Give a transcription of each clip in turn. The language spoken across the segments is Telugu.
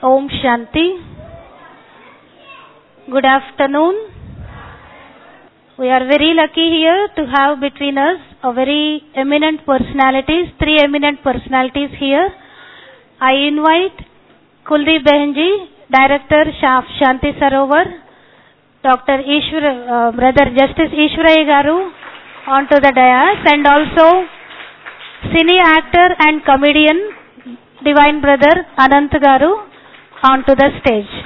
Om Shanti. Good afternoon. We are very lucky here to have between us a very eminent personalities, three eminent personalities here. I invite Kuldeep Behenji, Director Shaf Shanti Sarovar, Dr. Ishwar, uh, Brother Justice Ishwaraya Garu onto the dais and also cine actor and comedian Divine Brother Anant Garu onto the stage.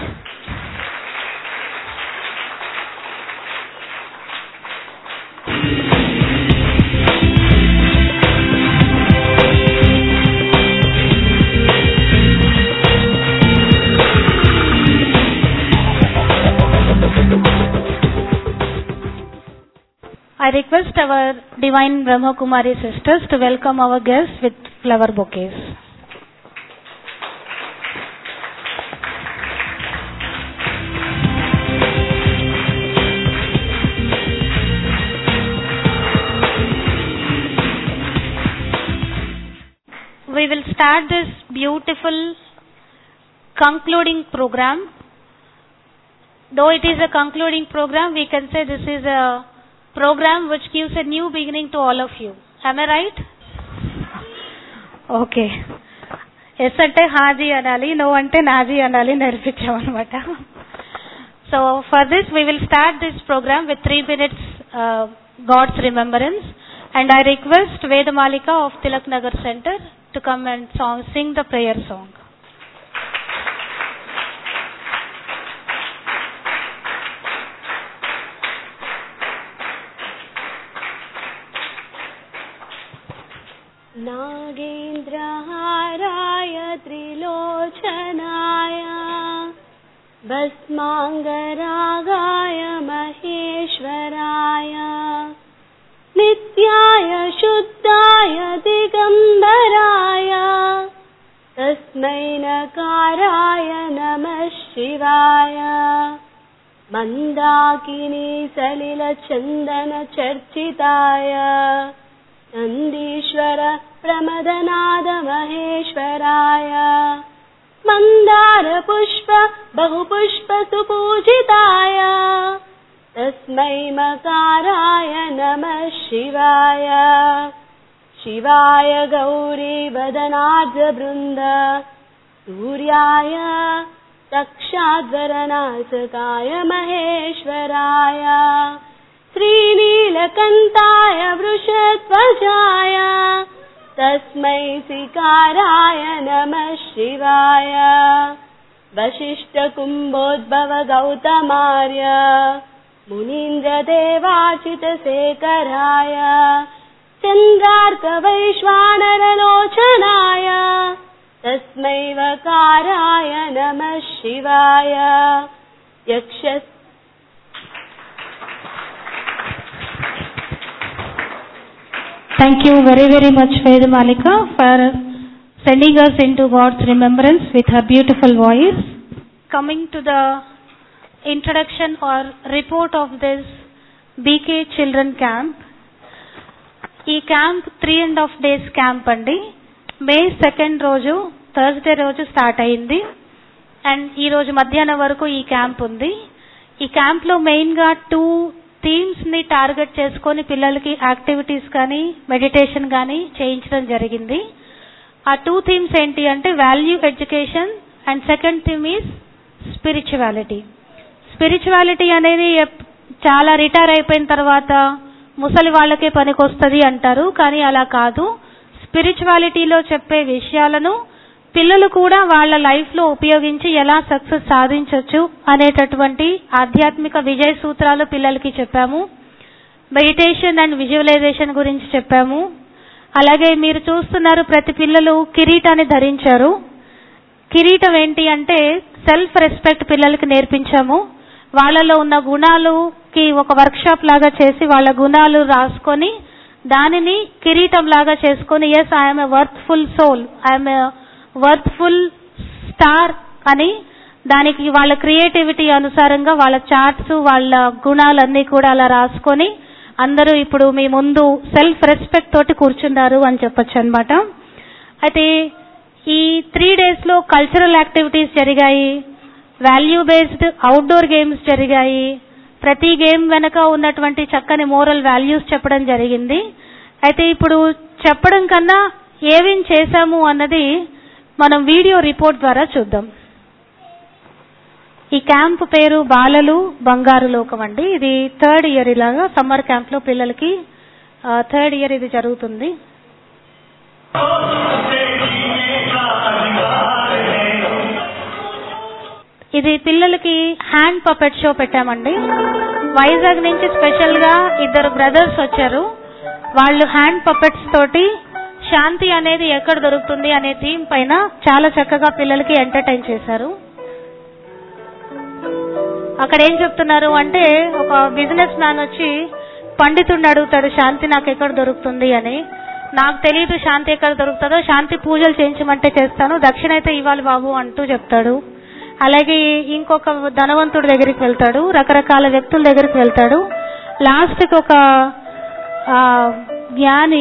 I request our Divine Brahma Kumari sisters to welcome our guests with flower bouquets. We will start this beautiful concluding program. Though it is a concluding program, we can say this is a program which gives a new beginning to all of you. Am I right? Okay yes అంటే హాజీ అనాలి నో అంటే నాజీ అనాలి నేర్పించామన్నమాట so for this we will start this program with three minutes God's remembrance and I request Vedamalika of Tilak Nagar center to come and song sing the prayer song नागेन्द्रहाराय त्रिलोचनाय भस्माङ्गरागाय महेश्वराय नित्याय शुद्धाय दिगम्बराय तस्मै नकाराय नमः शिवाय मन्दाकिनी सलिलचन्दनचर्चिताय नन्दीश्वर प्रमदनाद महेश्वराय मन्दारपुष्प बहुपुष्प सुपूजिताय तस्मै मकाराय नमः शिवाय शिवाय गौरी वदनाद्यवृन्द सूर्याय तक्षाध्वरनासकाय महेश्वराय श्रीनीलकन्ताय वृषध्वजाय तस्मै सिकाराय नमः शिवाय वसिष्ठकुम्भोद्भव गौतमार्य मुनीन्द्रदेवाचितशेखराय चन्द्रार्कवैश्वानरलोचनाय तस्मै वकाराय नमः शिवाय यक्ष Thank you very, very much, Vedamalika, for sending us into God's remembrance with her beautiful voice. Coming to the introduction or report of this BK Children Camp. ఈ camp three and half days camp అండి మే సెకండ్ రోజు థర్స్డే రోజు స్టార్ట్ అయింది అండ్ ఈ రోజు మధ్యాహ్నం వరకు ఈ క్యాంప్ ఉంది ఈ క్యాంప్లో మెయిన్గా టూ థీమ్స్ ని టార్గెట్ చేసుకొని పిల్లలకి యాక్టివిటీస్ కానీ మెడిటేషన్ కానీ చేయించడం జరిగింది ఆ టూ థీమ్స్ ఏంటి అంటే value education and second theme is spirituality spirituality అనేది ఎప్- చాలా రిటైర్ అయిపోయిన తర్వాత ముసలి వాళ్ళకే పనికొస్తుంది అంటారు కానీ అలా కాదు స్పిరిచువాలిటీలో చెప్పే విషయాలను పిల్లలు కూడా వాళ్ళ లైఫ్ లో ఉపయోగించి ఎలా సక్సెస్ సాధించవచ్చు అనేటటువంటి ఆధ్యాత్మిక విజయ సూత్రాలు పిల్లలకి చెప్పాము మెడిటేషన్ అండ్ విజువలైజేషన్ గురించి చెప్పాము అలాగే మీరు చూస్తున్నారు ప్రతి పిల్లలు కిరీటాన్ని ధరించారు కిరీటం ఏంటి అంటే సెల్ఫ్ రెస్పెక్ట్ పిల్లలకి నేర్పించాము వాళ్ళలో ఉన్న గుణాలుకి ఒక వర్క్ షాప్ లాగా చేసి వాళ్ళ గుణాలు రాసుకొని దానిని కిరీటం లాగా చేసుకొని yes I'm a worthful soul I'm a worthful star అని దానికి వాళ్ళ క్రియేటివిటీ అనుసారంగా వాళ్ళ చార్ట్స్ వాళ్ళ గుణాలన్నీ కూడా అలా రాసుకొని అందరూ ఇప్పుడు మీ ముందు సెల్ఫ్ రెస్పెక్ట్ తోటి కూర్చున్నారు అని చెప్పొచ్చు అనమాట అయితే ఈ త్రీ డేస్లో కల్చరల్ యాక్టివిటీస్ జరిగాయి వాల్యూ బేస్డ్ అవుట్డోర్ గేమ్స్ జరిగాయి ప్రతి గేమ్ వెనక ఉన్నటువంటి చక్కని మోరల్ వాల్యూస్ చెప్పడం జరిగింది అయితే ఇప్పుడు చెప్పడం కన్నా ఏమేం చేశాము అన్నది మనం వీడియో రిపోర్ట్ ద్వారా చూద్దాం ఈ క్యాంప్ పేరు బాలలు బంగారు లోకం అండి ఇది థర్డ్ ఇయర్ ఇలాగా సమ్మర్ క్యాంప్ లో పిల్లలకి థర్డ్ ఇయర్ ఇది జరుగుతుంది ఇది పిల్లలకి హ్యాండ్ పపెట్ షో పెట్టామండి వైజాగ్ నుంచి స్పెషల్ గా ఇద్దరు బ్రదర్స్ వచ్చారు వాళ్ళు హ్యాండ్ పపెట్స్ తోటి శాంతి అనేది ఎక్కడ దొరుకుతుంది అనే థీమ్ పైన చాలా చక్కగా పిల్లలకి ఎంటర్టైన్ చేశారు అక్కడ ఏం చెప్తున్నారు అంటే ఒక బిజినెస్ మ్యాన్ వచ్చి పండితుడిని అడుగుతాడు శాంతి నాకు ఎక్కడ దొరుకుతుంది అని నాకు తెలియదు శాంతి ఎక్కడ దొరుకుతుందో శాంతి పూజలు చేయించమంటే చేస్తాను దక్షిణ అయితే ఇవ్వాలి బాబు అంటూ చెప్తాడు అలాగే ఇంకొక ధనవంతుడి దగ్గరికి వెళ్తాడు రకరకాల వ్యక్తుల దగ్గరికి వెళ్తాడు లాస్ట్కి ఒక ఆ, జ్ఞాని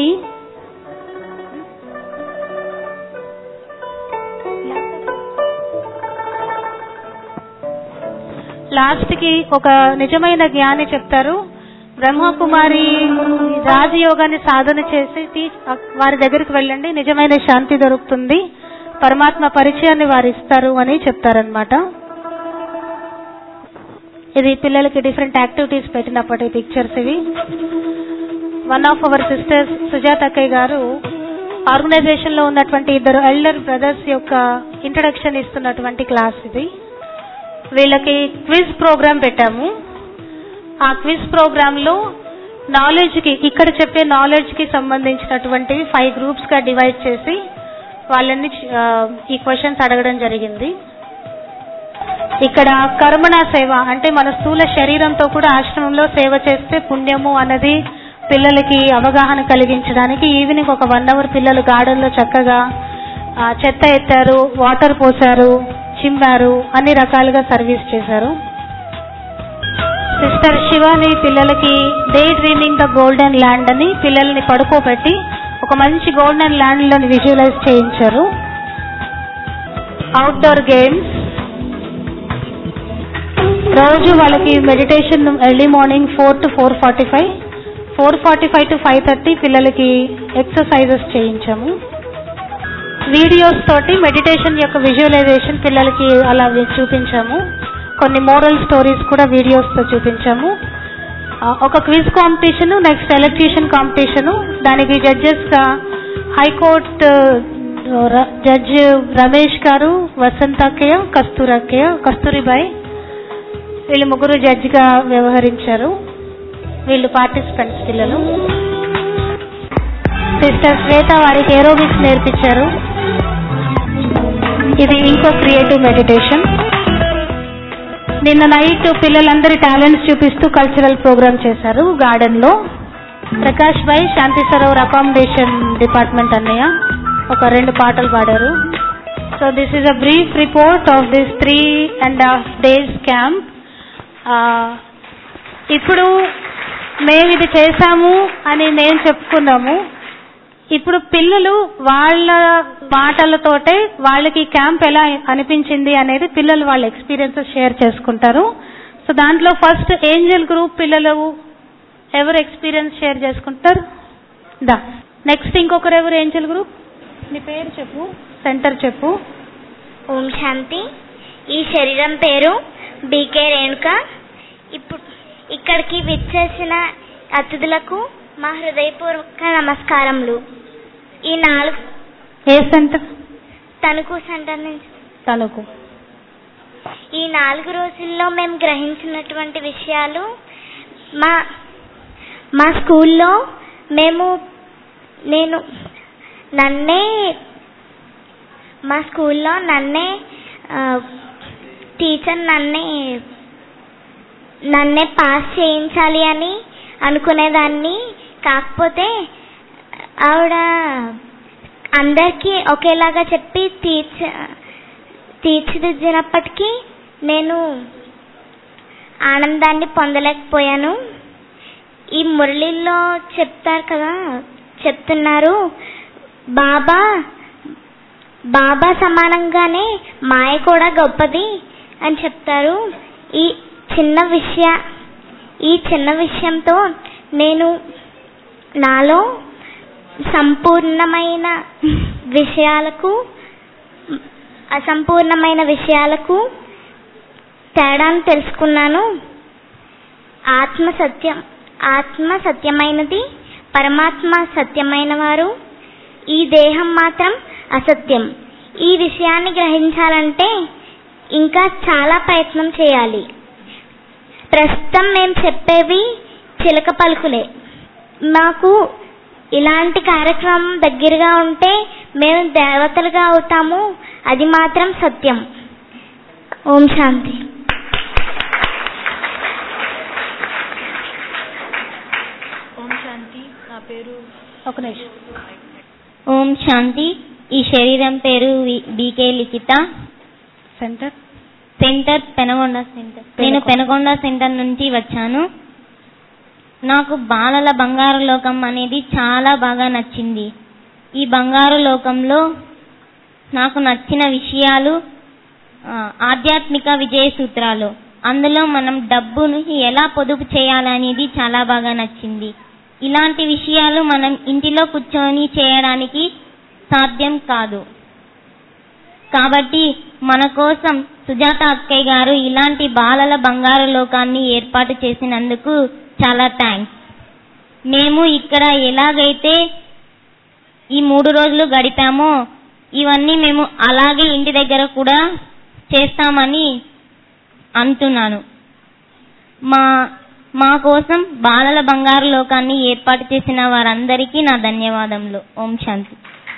లాస్ట్ కి ఒక నిజమైన జ్ఞాని చెప్తారు బ్రహ్మకుమారి రాజయోగాన్ని సాధన చేసి తీ- వారి దగ్గరికి వెళ్ళండి నిజమైన శాంతి దొరుకుతుంది పరమాత్మ పరిచయాన్ని వారు ఇస్తారు అని చెప్తారనమాట ఇది పిల్లలకి డిఫరెంట్ యాక్టివిటీస్ పెట్టినప్పటి పిక్చర్స్ ఇవి one of our sisters Sujatha అక్కయ్య గారు ఆర్గనైజేషన్ లో ఉన్నటువంటి ఇద్దరు ఎల్డర్ బ్రదర్స్ యొక్క ఇంట్రడక్షన్ ఇస్తున్నటువంటి క్లాస్ ఇది వీళ్ళకి క్విజ్ ప్రోగ్రామ్ పెట్టాము ఆ క్విజ్ ప్రోగ్రామ్ లో నాలెడ్జ్ కి ఇక్కడ చెప్పే నాలెడ్జ్ కి సంబంధించినటువంటి ఫైవ్ గ్రూప్స్ గా డివైడ్ చేసి వాళ్ళని ఆ, ఈ క్వశ్చన్స్ అడగడం జరిగింది ఇక్కడ కర్మణ సేవ అంటే మన స్థూల శరీరంతో కూడా ఆశ్రమంలో సేవ చేస్తే పుణ్యము అన్నది పిల్లలకి అవగాహన కలిగించడానికి ఈవినింగ్ ఒక వన్ అవర్ పిల్లలు గార్డెన్ లో చక్కగా ఆ, చెత్త ఎత్తారు వాటర్ పోసారు చిమ్మారు అన్ని రకాలుగా సర్వీస్ చేశారు సిస్టర్ శివాని పిల్లలకి day dreaming the golden land అని పిల్లల్ని పడుకోబెట్టి ఒక మంచి గోల్డెన్ ల్యాండ్ లోని విజువలైజ్ చేయించారు అవుట్డోర్ గేమ్స్ రోజు వాళ్ళకి meditation early morning four to four forty five four forty five to five thirty పిల్లలకి ఎక్సర్సైజెస్ చేయించాము వీడియోస్ తోటి మెడిటేషన్ యొక్క విజువలైజేషన్ పిల్లలకి అలా వి- చూపించాము కొన్ని మోరల్ స్టోరీస్ కూడా వీడియోస్ తో చూపించాము ఆ, ఒక quiz competition next electrician competition దానికి జడ్జెస్ గా హైకోర్టు జడ్జ్ రమేష్ గారు వసంతక్కయ్య కస్తూరక్కయ్య కస్తూరిబాయ్ వీళ్ళు ముగ్గురు జడ్జ్ గా వ్యవహరించారు వీళ్ళు పార్టిసిపెంట్స్ పిల్లలు సిస్టర్ శ్వేత వారికి ఏరోబిక్స్ నేర్పించారు ఇది ఇంకో క్రియేటివ్ మెడిటేషన్ నిన్న నైట్ పిల్లలందరి టాలెంట్స్ చూపిస్తూ కల్చరల్ ప్రోగ్రామ్ చేశారు గార్డెన్ లో ప్రకాష్ భాయ్ శాంతి సరోవర్ అకామిడేషన్ డిపార్ట్మెంట్ అన్నయ్య ఒక రెండు పాటలు పాడారు so this is a brief report of this three and half days camp ఇప్పుడు మేము ఇది చేశాము అని నేను చెప్పుకున్నాము ఇప్పుడు పిల్లలు వాళ్ళ మాటలతోటే వాళ్ళకి ఈ క్యాంప్ ఎలా అనిపించింది అనేది పిల్లలు వాళ్ళ ఎక్స్పీరియన్సెస్ షేర్ చేసుకుంటారు సో దాంట్లో ఫస్ట్ ఏంజల్ గ్రూప్ పిల్లలు ఎవరు ఎక్స్పీరియన్స్ షేర్ చేసుకుంటారు దా నెక్స్ట్ ఇంకొకరు ఎవరు ఏంజల్ గ్రూప్ నీ పేరు చెప్పు సెంటర్ చెప్పు ఓం శాంతి ఈ శరీరం పేరు బీకే రేణుక ఇప్పుడు ఇక్కడికి విచ్చేసిన అతిథులకు మా హృదయపూర్వక నమస్కారములు ఈ నాలుగు ఏ సెంటర్ తణుకు సెంటర్ నుంచి తణుకు ఈ నాలుగు రోజుల్లో మేము గ్రహించినటువంటి విషయాలు మా మా స్కూల్లో మేము నేను నన్నే మా స్కూల్లో నన్నే ఆ, టీచర్ నన్నే నన్నే పాస్ చేయించాలి అని అనుకునేదాన్ని కాకపోతే ఆవిడ అందరికీ ఒకేలాగా చెప్పి తీర్చ తీర్చిదిద్దినప్పటికీ నేను ఆనందాన్ని పొందలేకపోయాను ఈ మురళిలో చెప్తారు కదా చెప్తున్నారు బాబా బాబా సమానంగానే మాయ కూడా గొప్పది అని చెప్తారు ఈ చిన్న విషయ ఈ చిన్న విషయంతో నేను నాలో సంపూర్ణమైన విషయాలకు అసంపూర్ణమైన విషయాలకు తేడాను తెలుసుకున్నాను ఆత్మ సత్యం ఆత్మ సత్యమైనది పరమాత్మ సత్యమైన వారు ఈ దేహం మాత్రం అసత్యం ఈ విషయాన్ని గ్రహించాలంటే ఇంకా చాలా ప్రయత్నం చేయాలి ప్రస్తుతం మేము చెప్పేవి చిలక పలుకులే మాకు ఇలాంటి కార్యక్రమం దగ్గరగా ఉంటే మేము దేవతలుగా అవుతాము అది మాత్రం సత్యం ఓం శాంతి ఓం శాంతి నా పేరు ఒక నిమిషం ఓం శాంతి ఈ శరీరం పేరు వి- BK Likhitha center center Penagonda center నేను పెనగొండ సెంటర్ నుంచి వచ్చాను నాకు బాలల బంగారు లోకం అనేది చాలా బాగా నచ్చింది ఈ బంగారు లోకంలో నాకు నచ్చిన విషయాలు ఆ, ఆధ్యాత్మిక విజయ సూత్రాలు అందులో మనం డబ్బును ఎలా పొదుపు చేయాలనేది చాలా బాగా నచ్చింది ఇలాంటి విషయాలు మనం ఇంటిలో కూర్చొని చేయడానికి సాధ్యం కాదు కాబట్టి మన కోసం సుజాత అక్కయ్య గారు ఇలాంటి బాలల బంగారు లోకాన్ని ఏర్పాటు చేసినందుకు చాలా థ్యాంక్స్ మేము ఇక్కడ ఎలాగైతే ఈ మూడు రోజులు గడిపామో ఇవన్నీ మేము అలాగే ఇంటి దగ్గర కూడా చేస్తామని అంటున్నాను మా మా కోసం బాలల బంగారు లోకాన్ని ఏర్పాటు చేసిన వారందరికీ నా ధన్యవాదములు ఓం శాంతి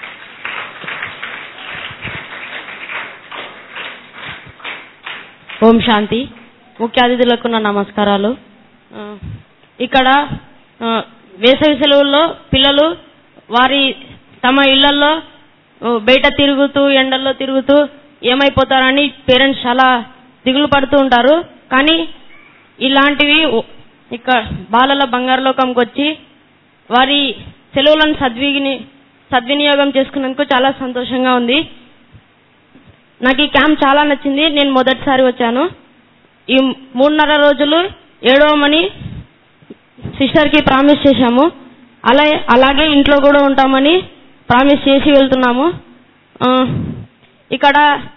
ఓం శాంతి ముఖ్య అతిథులకు నా నమస్కారాలు ఆ, ఇక్కడ ఆ, వేసవి సెలవుల్లో పిల్లలు వారి తమ ఇళ్లలో ఆ, బయట తిరుగుతూ ఎండల్లో తిరుగుతూ ఏమైపోతారని పేరెంట్స్ చాలా దిగులు పడుతూ ఉంటారు కానీ ఇలాంటివి ఓ- ఇక్కడ బాలల బంగారు లోకంకి వచ్చి వారి సెలవులను సద్విని సద్వినియోగం చేసుకున్నందుకు చాలా సంతోషంగా ఉంది నాకు ఈ క్యాంప్ చాలా నచ్చింది నేను మొదటిసారి వచ్చాను ఈ మూడున్నర రోజులు ఏడవమని సిస్టర్కి ప్రామిస్ చేశాము అలా అలాగే ఇంట్లో కూడా ఉంటామని ప్రామిస్ చేసి వెళ్తున్నాము ఆ, ఇక్కడ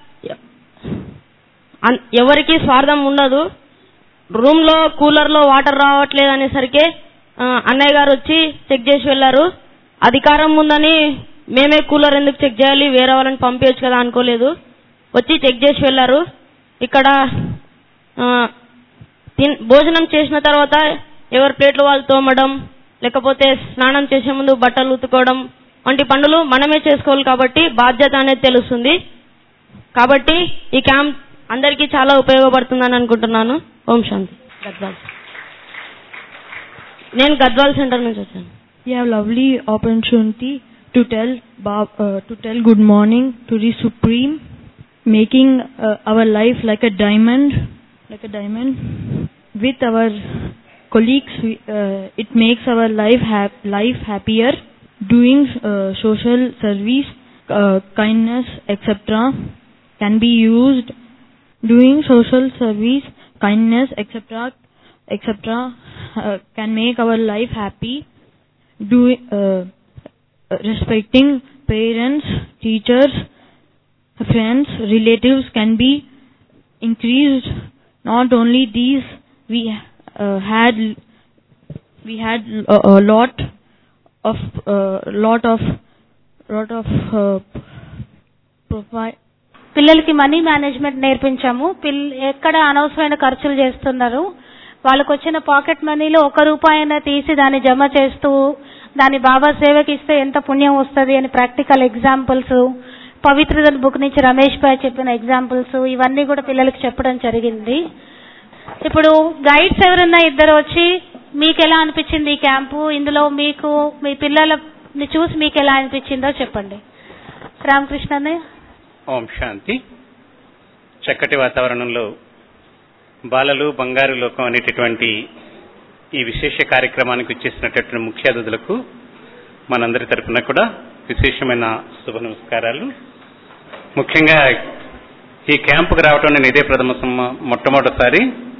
అన్- ఎవరికి స్వార్థం ఉండదు రూమ్ లో కూలర్ లో వాటర్ రావట్లేదు అనేసరికి ఆ, అన్నయ్య గారు వచ్చి చెక్ చేసి వెళ్ళారు అధికారం ఉందని మేమే కూలర్ ఎందుకు చెక్ చేయాలి వేరే వాళ్ళని పంపించచ్చు కదా అనుకోలేదు వచ్చి చెక్ చేసి వెళ్ళారు ఇక్కడ ఆ, తిన్ భోజనం చేసిన తర్వాత ఎవరి ప్లేట్లు వాళ్ళు తోమడం లేకపోతే స్నానం చేసే ముందు బట్టలు ఉతుకోవడం వంటి పనులు మనమే చేసుకోవాలి కాబట్టి బాధ్యత అనేది తెలుస్తుంది కాబట్టి ఈ క్యాంప్ అందరికీ చాలా ఉపయోగపడుతుందని అనుకుంటున్నాను ఓం శాంతి గద్వాల్ నేను గద్వాల్ సెంటర్ నుంచి వచ్చాను We have lovely opportunity to tell Bob, uh, to tell good morning to the Supreme, making uh, our life like a diamond, like a diamond. With our colleagues, we, uh, it makes our life hap- life happier. Doing uh, social service, uh, kindness, etc. can be used. Doing social service, kindness, etc. etc. Uh, can make our life happy doing uh, respecting parents teachers friends relatives can be increased not only these we uh, had we had a, a lot of uh, lot of lot of uh, provide పిల్లలకి మనీ మేనేజ్మెంట్ నేర్పించాము పిల్ ఎక్కడ అనవసరమైన ఖర్చులు చేస్తున్నారు వాళ్ళకు వచ్చిన పాకెట్ మనీలో ఒక రూపాయిన తీసి దాన్ని జమ చేస్తూ దాన్ని బాబా సేవకి ఇస్తే ఎంత పుణ్యం వస్తుంది అని ప్రాక్టికల్ ఎగ్జాంపుల్స్ పవిత్రత బుక్ నుంచి రమేష్ భాయ్ చెప్పిన ఎగ్జాంపుల్స్ ఇవన్నీ కూడా పిల్లలకి చెప్పడం జరిగింది ఇప్పుడు గైడ్స్ ఎవరన్నా ఇద్దరు వచ్చి మీకు ఎలా అనిపించింది ఈ క్యాంపు ఇందులో మీకు మీ పిల్లలని చూసి మీకు ఎలా అనిపించిందో చెప్పండి రామకృష్ణ అన్నయ్య ఓం శాంతి చక్కటి వాతావరణంలో బాలలు బంగారు లోకం అనేటటువంటి ఈ విశేష కార్యక్రమానికి వచ్చేసినటువంటి ముఖ్య అతిథులకు మనందరి తరపున కూడా విశేషమైన శుభ నమస్కారాలు ముఖ్యంగా ఈ క్యాంపుకు రావటం నేను ఇదే ప్రథమ సమ్మ- మొట్టమొదటిసారి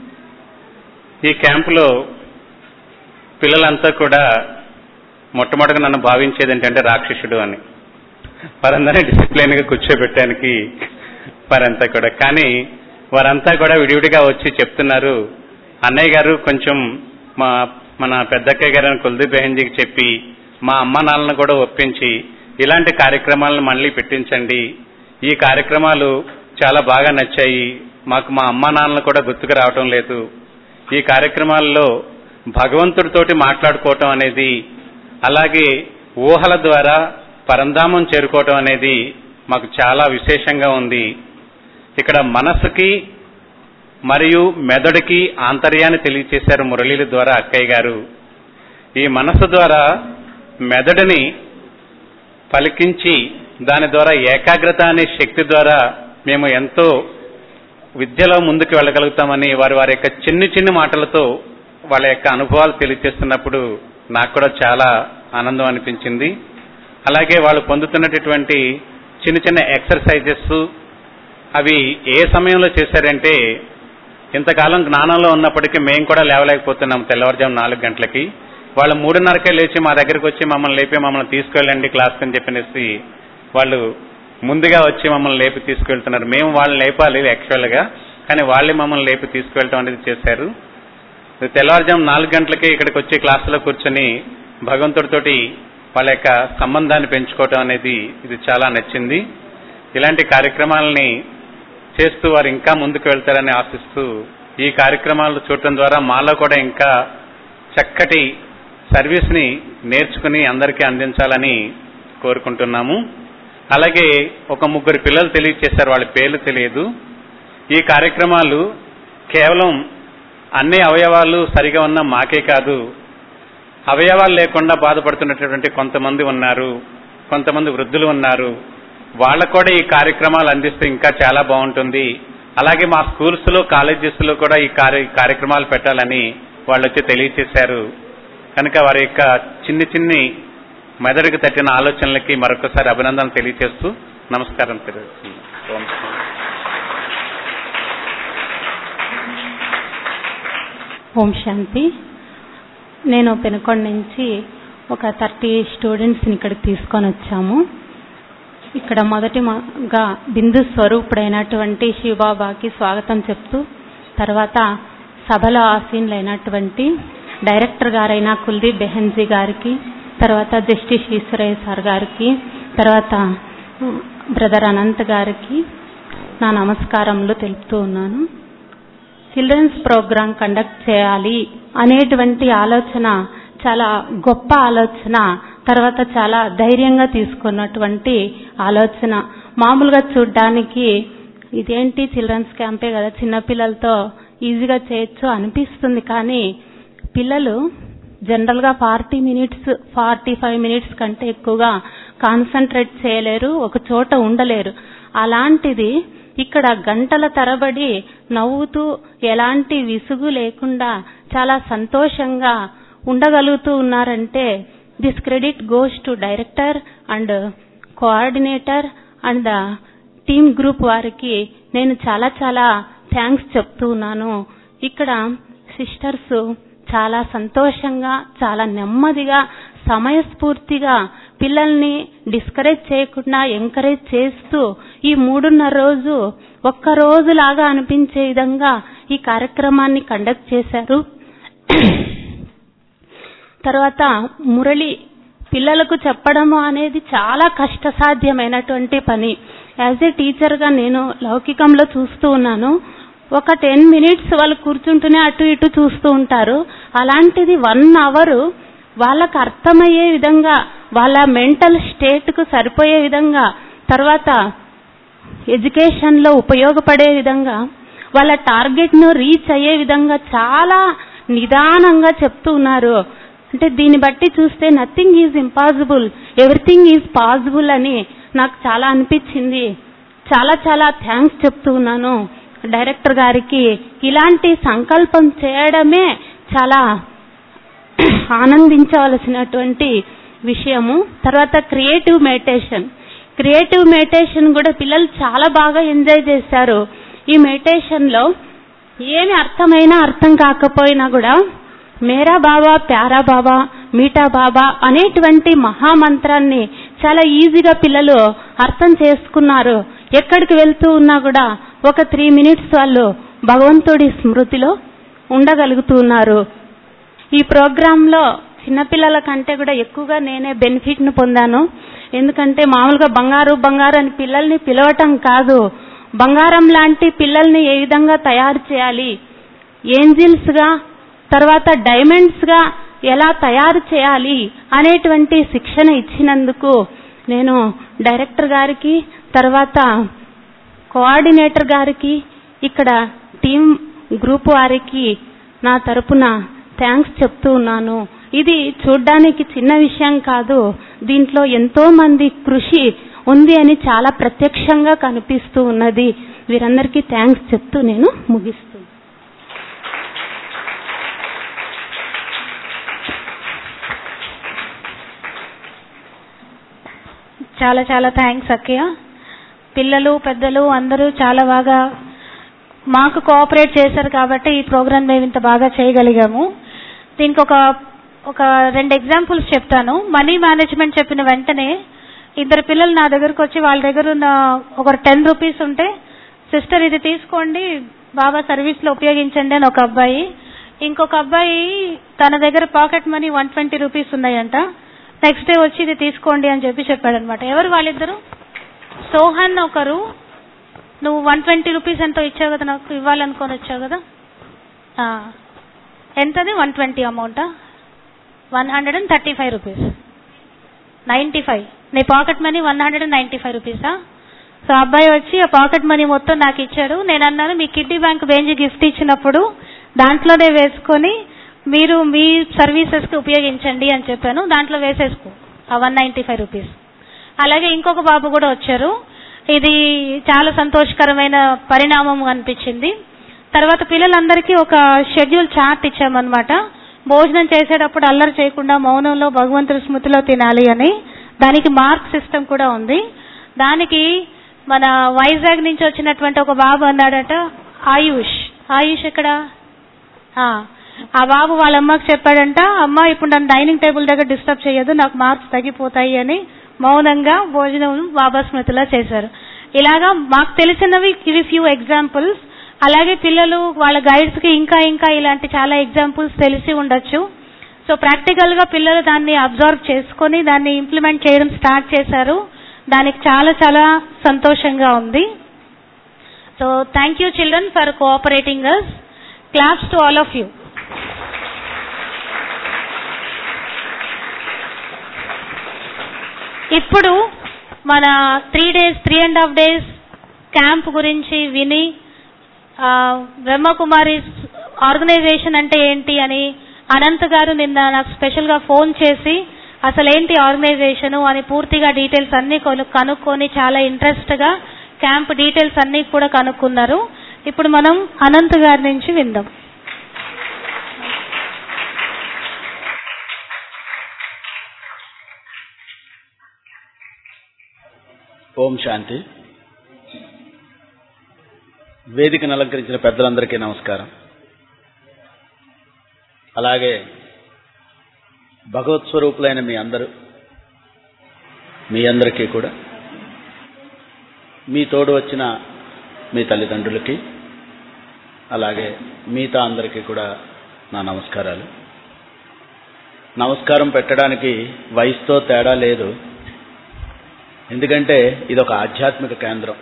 ఈ క్యాంపులో పిల్లలంతా కూడా మొట్టమొదటిగా నన్ను భావించేది ఏంటంటే రాక్షసుడు అని వారందరినీ డిసిప్లైన్ గా కూర్చోబెట్టడానికి వారంతా కూడా కానీ వారంతా కూడా విడివిడిగా వచ్చి చెప్తున్నారు అన్నయ్య గారు కొంచెం మా మన పెద్దక్కయ్య గారు కుల్దీప్ బెహెన్జీకి చెప్పి మా అమ్మ నాన్నలను కూడా ఒప్పించి ఇలాంటి కార్యక్రమాలను మళ్ళీ పెట్టించండి ఈ కార్యక్రమాలు చాలా బాగా నచ్చాయి మాకు మా అమ్మ నాన్నలు కూడా గుర్తుకు రావటం లేదు ఈ కార్యక్రమాల్లో భగవంతుడితోటి మాట్లాడుకోవటం అనేది అలాగే ఊహల ద్వారా పరంధామం చేరుకోవటం అనేది మాకు చాలా విశేషంగా ఉంది ఇక్కడ మనసుకి మరియు మెదడుకి ఆంతర్యాన్ని తెలియచేశారు మురళీల ద్వారా అక్కయ్య గారు ఈ మనసు ద్వారా మెదడుని పలికించి దాని ద్వారా ఏకాగ్రత అనే శక్తి ద్వారా మేము ఎంతో విద్యలో ముందుకు వెళ్ళగలుగుతామని వారి వారి యొక్క చిన్ని చిన్ని మాటలతో వాళ్ళ యొక్క అనుభవాలు తెలియజేస్తున్నప్పుడు నాకు కూడా చాలా ఆనందం అనిపించింది అలాగే వాళ్ళు పొందుతున్నటువంటి చిన్న చిన్న ఎక్సర్సైజెస్ అవి ఏ సమయంలో చేశారంటే ఇంతకాలం జ్ఞానంలో ఉన్నప్పటికీ మేము కూడా లేవలేకపోతున్నాం తెల్లవారుజాము నాలుగు గంటలకి వాళ్ళు మూడున్నరకే లేచి మా దగ్గరికి వచ్చి మమ్మల్ని లేపి మమ్మల్ని తీసుకెళ్ళండి క్లాస్కి అని చెప్పనేసి వాళ్ళు ముందుగా వచ్చి మమ్మల్ని లేపి తీసుకెళ్తున్నారు మేము వాళ్ళని లేపాలి యాక్చువల్గా కానీ వాళ్ళే మమ్మల్ని లేపి తీసుకెళ్ళటం అనేది చేశారు తెల్లవారుజాము నాలుగు గంటలకి ఇక్కడికి వచ్చి క్లాసులో కూర్చొని భగవంతుడితోటి వాళ్ళ యొక్క సంబంధాన్ని పెంచుకోవటం అనేది ఇది చాలా నచ్చింది ఇలాంటి కార్యక్రమాలని చేస్తూ వారు ఇంకా ముందుకు వెళ్తారని ఆశిస్తూ ఈ కార్యక్రమాలు చూడటం ద్వారా మాలో కూడా ఇంకా చక్కటి సర్వీస్ని నేర్చుకుని అందరికీ అందించాలని కోరుకుంటున్నాము అలాగే ఒక ముగ్గురు పిల్లలు తెలియచేశారు వాళ్ళ పేర్లు తెలియదు ఈ కార్యక్రమాలు కేవలం అన్ని అవయవాలు సరిగా ఉన్న మాకే కాదు అవయవాలు లేకుండా బాధపడుతున్నటువంటి కొంతమంది ఉన్నారు కొంతమంది వృద్ధులు ఉన్నారు వాళ్ళకు కూడా ఈ కార్యక్రమాలు అందిస్తే ఇంకా చాలా బాగుంటుంది అలాగే మా స్కూల్స్ లో కాలేజెస్ లో కూడా ఈ కార్య కార్యక్రమాలు పెట్టాలని వాళ్ళు వచ్చి తెలియచేశారు కనుక వారి యొక్క చిన్ని చిన్ని మెదడుకు తట్టిన ఆలోచనలకి మరొకసారి అభినందనలు తెలియజేస్తూ నమస్కారం తెలియజేస్తున్నాను ఓం శాంతి. ఓం శాంతి నేను పెనుకొండ నుంచి ఒక థర్టీ స్టూడెంట్స్ని ఇక్కడికి తీసుకొని వచ్చాము ఇక్కడ మొదటిగా బిందు స్వరూపుడైనటువంటి శివబాబాకి స్వాగతం చెప్తూ తర్వాత సభలో ఆసీనులైనటువంటి డైరెక్టర్ గారైన కుల్దీప్ బెహెన్జీ గారికి తర్వాత జస్టిస్ ఈశ్వరయ్య సార్ గారికి తర్వాత బ్రదర్ అనంత్ గారికి నా నమస్కారములు తెలుపుతూ ఉన్నాను చిల్డ్రన్స్ ప్రోగ్రామ్ కండక్ట్ చేయాలి అనేటువంటి ఆలోచన చాలా గొప్ప ఆలోచన తర్వాత చాలా ధైర్యంగా తీసుకున్నటువంటి ఆలోచన మామూలుగా చూడ్డానికి ఇదేంటి చిల్డ్రన్స్ క్యాంపే కదా చిన్నపిల్లలతో ఈజీగా చేయొచ్చు అనిపిస్తుంది కానీ పిల్లలు జనరల్ గా forty minutes forty five minutes కంటే ఎక్కువగా కాన్సన్ట్రేట్ చేయలేరు ఒక చోట ఉండలేరు అలాంటిది ఇక్కడ గంటల తరబడి నవ్వుతూ ఎలాంటి విసుగు లేకుండా చాలా సంతోషంగా ఉండగలుగుతూ ఉన్నారంటే this credit goes to director and coordinator and the team group వారికి నేను చాలా చాలా థ్యాంక్స్ చెప్తూ ఉన్నాను ఇక్కడ సిస్టర్స్ చాలా సంతోషంగా చాలా నెమ్మదిగా సమయస్ఫూర్తిగా పిల్లల్ని డిస్కరేజ్ చేయకుండా ఎంకరేజ్ చేస్తూ ఈ మూడున్నర రోజు ఒక్క రోజులాగా అనిపించే విధంగా ఈ కార్యక్రమాన్ని కండక్ట్ చేశారు తర్వాత మురళి పిల్లలకు చెప్పడము అనేది చాలా కష్టసాధ్యమైనటువంటి పని యాజ్ ఏ టీచర్గా నేను లౌకికంలో చూస్తూ ఉన్నాను ఒక టెన్ మినిట్స్ వాళ్ళు కూర్చుంటూనే అటు ఇటు చూస్తూ ఉంటారు అలాంటిది వన్ అవర్ వాళ్ళకు అర్థమయ్యే విధంగా వాళ్ళ మెంటల్ స్టేట్కు సరిపోయే విధంగా తర్వాత ఎడ్యుకేషన్లో ఉపయోగపడే విధంగా వాళ్ళ టార్గెట్ను రీచ్ అయ్యే విధంగా చాలా నిదానంగా చెప్తూ ఉన్నారు అంటే దీన్ని బట్టి చూస్తే nothing is impossible everything is possible అని నాకు చాలా అనిపించింది చాలా చాలా థ్యాంక్స్ చెప్తూ ఉన్నాను డైరెక్టర్ గారికి ఇలాంటి సంకల్పం చేయడమే చాలా ఆనందించవలసినటువంటి విషయము తర్వాత క్రియేటివ్ మెడిటేషన్ క్రియేటివ్ మెడిటేషన్ కూడా పిల్లలు చాలా బాగా ఎంజాయ్ చేశారు ఈ మెడిటేషన్ లో ఏమి అర్థమైనా అర్థం కాకపోయినా కూడా మేరా బాబా ప్యారా బాబా మీఠా బాబా అనేటువంటి మహామంత్రాన్ని చాలా ఈజీగా పిల్లలు అర్థం చేసుకున్నారు ఎక్కడికి వెళ్తూ ఉన్నా కూడా ఒక త్రీ మినిట్స్ వాళ్ళు భగవంతుడి స్మృతిలో ఉండగలుగుతున్నారు ఈ ప్రోగ్రాంలో చిన్నపిల్లల కంటే కూడా ఎక్కువగా నేనే బెనిఫిట్ ను పొందాను ఎందుకంటే మామూలుగా బంగారు బంగారు అని పిల్లల్ని పిలవటం కాదు బంగారం లాంటి పిల్లల్ని ఏ విధంగా తయారు చేయాలి ఏంజిల్స్ గా తర్వాత డైమండ్స్ గా ఎలా తయారు చేయాలి అనేటువంటి శిక్షణ ఇచ్చినందుకు నేను డైరెక్టర్ గారికి తర్వాత కోఆర్డినేటర్ గారికి ఇక్కడ టీం గ్రూప్ వారికి నా తరపున థ్యాంక్స్ చెప్తూ ఉన్నాను ఇది చూడ్డానికి చిన్న విషయం కాదు దీంట్లో ఎంతో మంది కృషి ఉంది అని చాలా ప్రత్యక్షంగా కనిపిస్తూ ఉన్నది వీరందరికీ థ్యాంక్స్ చెప్తూ నేను ముగిస్తున్నాను చాలా చాలా థ్యాంక్స్ అక్కయ్య పిల్లలు పెద్దలు అందరూ చాలా బాగా మాకు కోఆపరేట్ చేశారు కాబట్టి ఈ ప్రోగ్రామ్ మేము ఇంత బాగా చేయగలిగాము దీనికి ఒక ఒక రెండు ఎగ్జాంపుల్స్ చెప్తాను మనీ మేనేజ్మెంట్ చెప్పిన వెంటనే ఇద్దరు పిల్లలు నా దగ్గరకు వచ్చి వాళ్ళ దగ్గర ఉన్న ఒక టెన్ రూపీస్ ఉంటే సిస్టర్ ఇది తీసుకోండి బాబా సర్వీస్ లో ఉపయోగించండి అని ఒక అబ్బాయి ఇంకొక అబ్బాయి తన దగ్గర pocket money one twenty rupees ఉన్నాయంట నెక్స్ట్ డే వచ్చి ఇది తీసుకోండి అని చెప్పి చెప్పాడనమాట ఎవరు వాళ్ళిద్దరు సోహన్ ఒకరు నువ్వు వన్ ట్వంటీ రూపీస్ ఎంతో ఇచ్చావు కదా నాకు ఇవ్వాలనుకొని వచ్చావు కదా ఆ, ఎంతది వన్ ట్వంటీ అమౌంటా one hundred and thirty five rupees ninety five నీ pocket money one hundred and ninety five రూపీసా సో అబ్బాయి వచ్చి ఆ పాకెట్ మనీ మొత్తం నాకు ఇచ్చాడు నేను అన్నాను మీ కిడ్నీ బ్యాంక్ బెంచ్ గిఫ్ట్ ఇచ్చినప్పుడు దాంట్లోనే వేసుకొని మీరు మీ సర్వీసెస్ కి ఉపయోగించండి అని చెప్పాను దాంట్లో వేసేసుకో ఆ వన్ నైంటీ ఫైవ్ రూపీస్ అలాగే ఇంకొక బాబు కూడా వచ్చారు ఇది చాలా సంతోషకరమైన పరిణామం అనిపించింది తర్వాత పిల్లలందరికీ ఒక షెడ్యూల్ చార్ట్ ఇచ్చామన్నమాట భోజనం చేసేటప్పుడు అల్లరి చేయకుండా మౌనంలో భగవంతుడి స్మృతిలో తినాలి అని దానికి మార్క్ సిస్టమ్ కూడా ఉంది దానికి మన వైజాగ్ నుంచి వచ్చినటువంటి ఒక బాబు అన్నాడట ఆయుష్ ఆయుష్ ఎక్కడ ఆ, ఆ బాబు వాళ్ళ అమ్మకి చెప్పాడంట అమ్మ ఇప్పుడు నన్ను డైనింగ్ టేబుల్ దగ్గర డిస్టర్బ్ చేయొద్దు నాకు మార్క్స్ తగ్గిపోతాయి అని మౌనంగా భోజనం బాబా స్మృతిలో చేశారు ఇలాగా మాకు తెలిసినవి ఇవి ఫ్యూ ఎగ్జాంపుల్స్ అలాగే పిల్లలు వాళ్ళ గైడ్స్ కి ఇంకా ఇంకా ఇలాంటి చాలా ఎగ్జాంపుల్స్ తెలిసి ఉండొచ్చు సో ప్రాక్టికల్ గా పిల్లలు దాన్ని అబ్జర్వ్ చేసుకొని దాన్ని ఇంప్లిమెంట్ చేయడం స్టార్ట్ చేశారు దానికి చాలా చాలా సంతోషంగా ఉంది so thank you children for cooperating us claps to all of you ఇప్పుడు మన three days three and half days camp గురించి విని ఆ, బ్రహ్మకుమారి ఆర్గనైజేషన్ అంటే ఏంటి అని అనంత్ గారు నిన్న నాకు స్పెషల్ గా ఫోన్ చేసి అసలు ఏంటి ఆర్గనైజేషన్ అని పూర్తిగా డీటెయిల్స్ అన్ని కొను- కనుక్కొని చాలా ఇంట్రెస్ట్ గా క్యాంప్ డీటెయిల్స్ అన్ని కూడా కనుక్కున్నారు ఇప్పుడు మనం అనంత్ గారి నుంచి విందాం ఓం శాంతి వేదికను అలంకరించిన పెద్దలందరికీ నమస్కారం అలాగే భగవత్ స్వరూపులైన మీ అందరూ మీ అందరికీ కూడా మీ తోడు వచ్చిన మీ తల్లిదండ్రులకి అలాగే మిగతా అందరికీ కూడా నా నమస్కారాలు నమస్కారం పెట్టడానికి వయసుతో తేడా లేదు ఎందుకంటే ఇది ఒక ఆధ్యాత్మిక కేంద్రం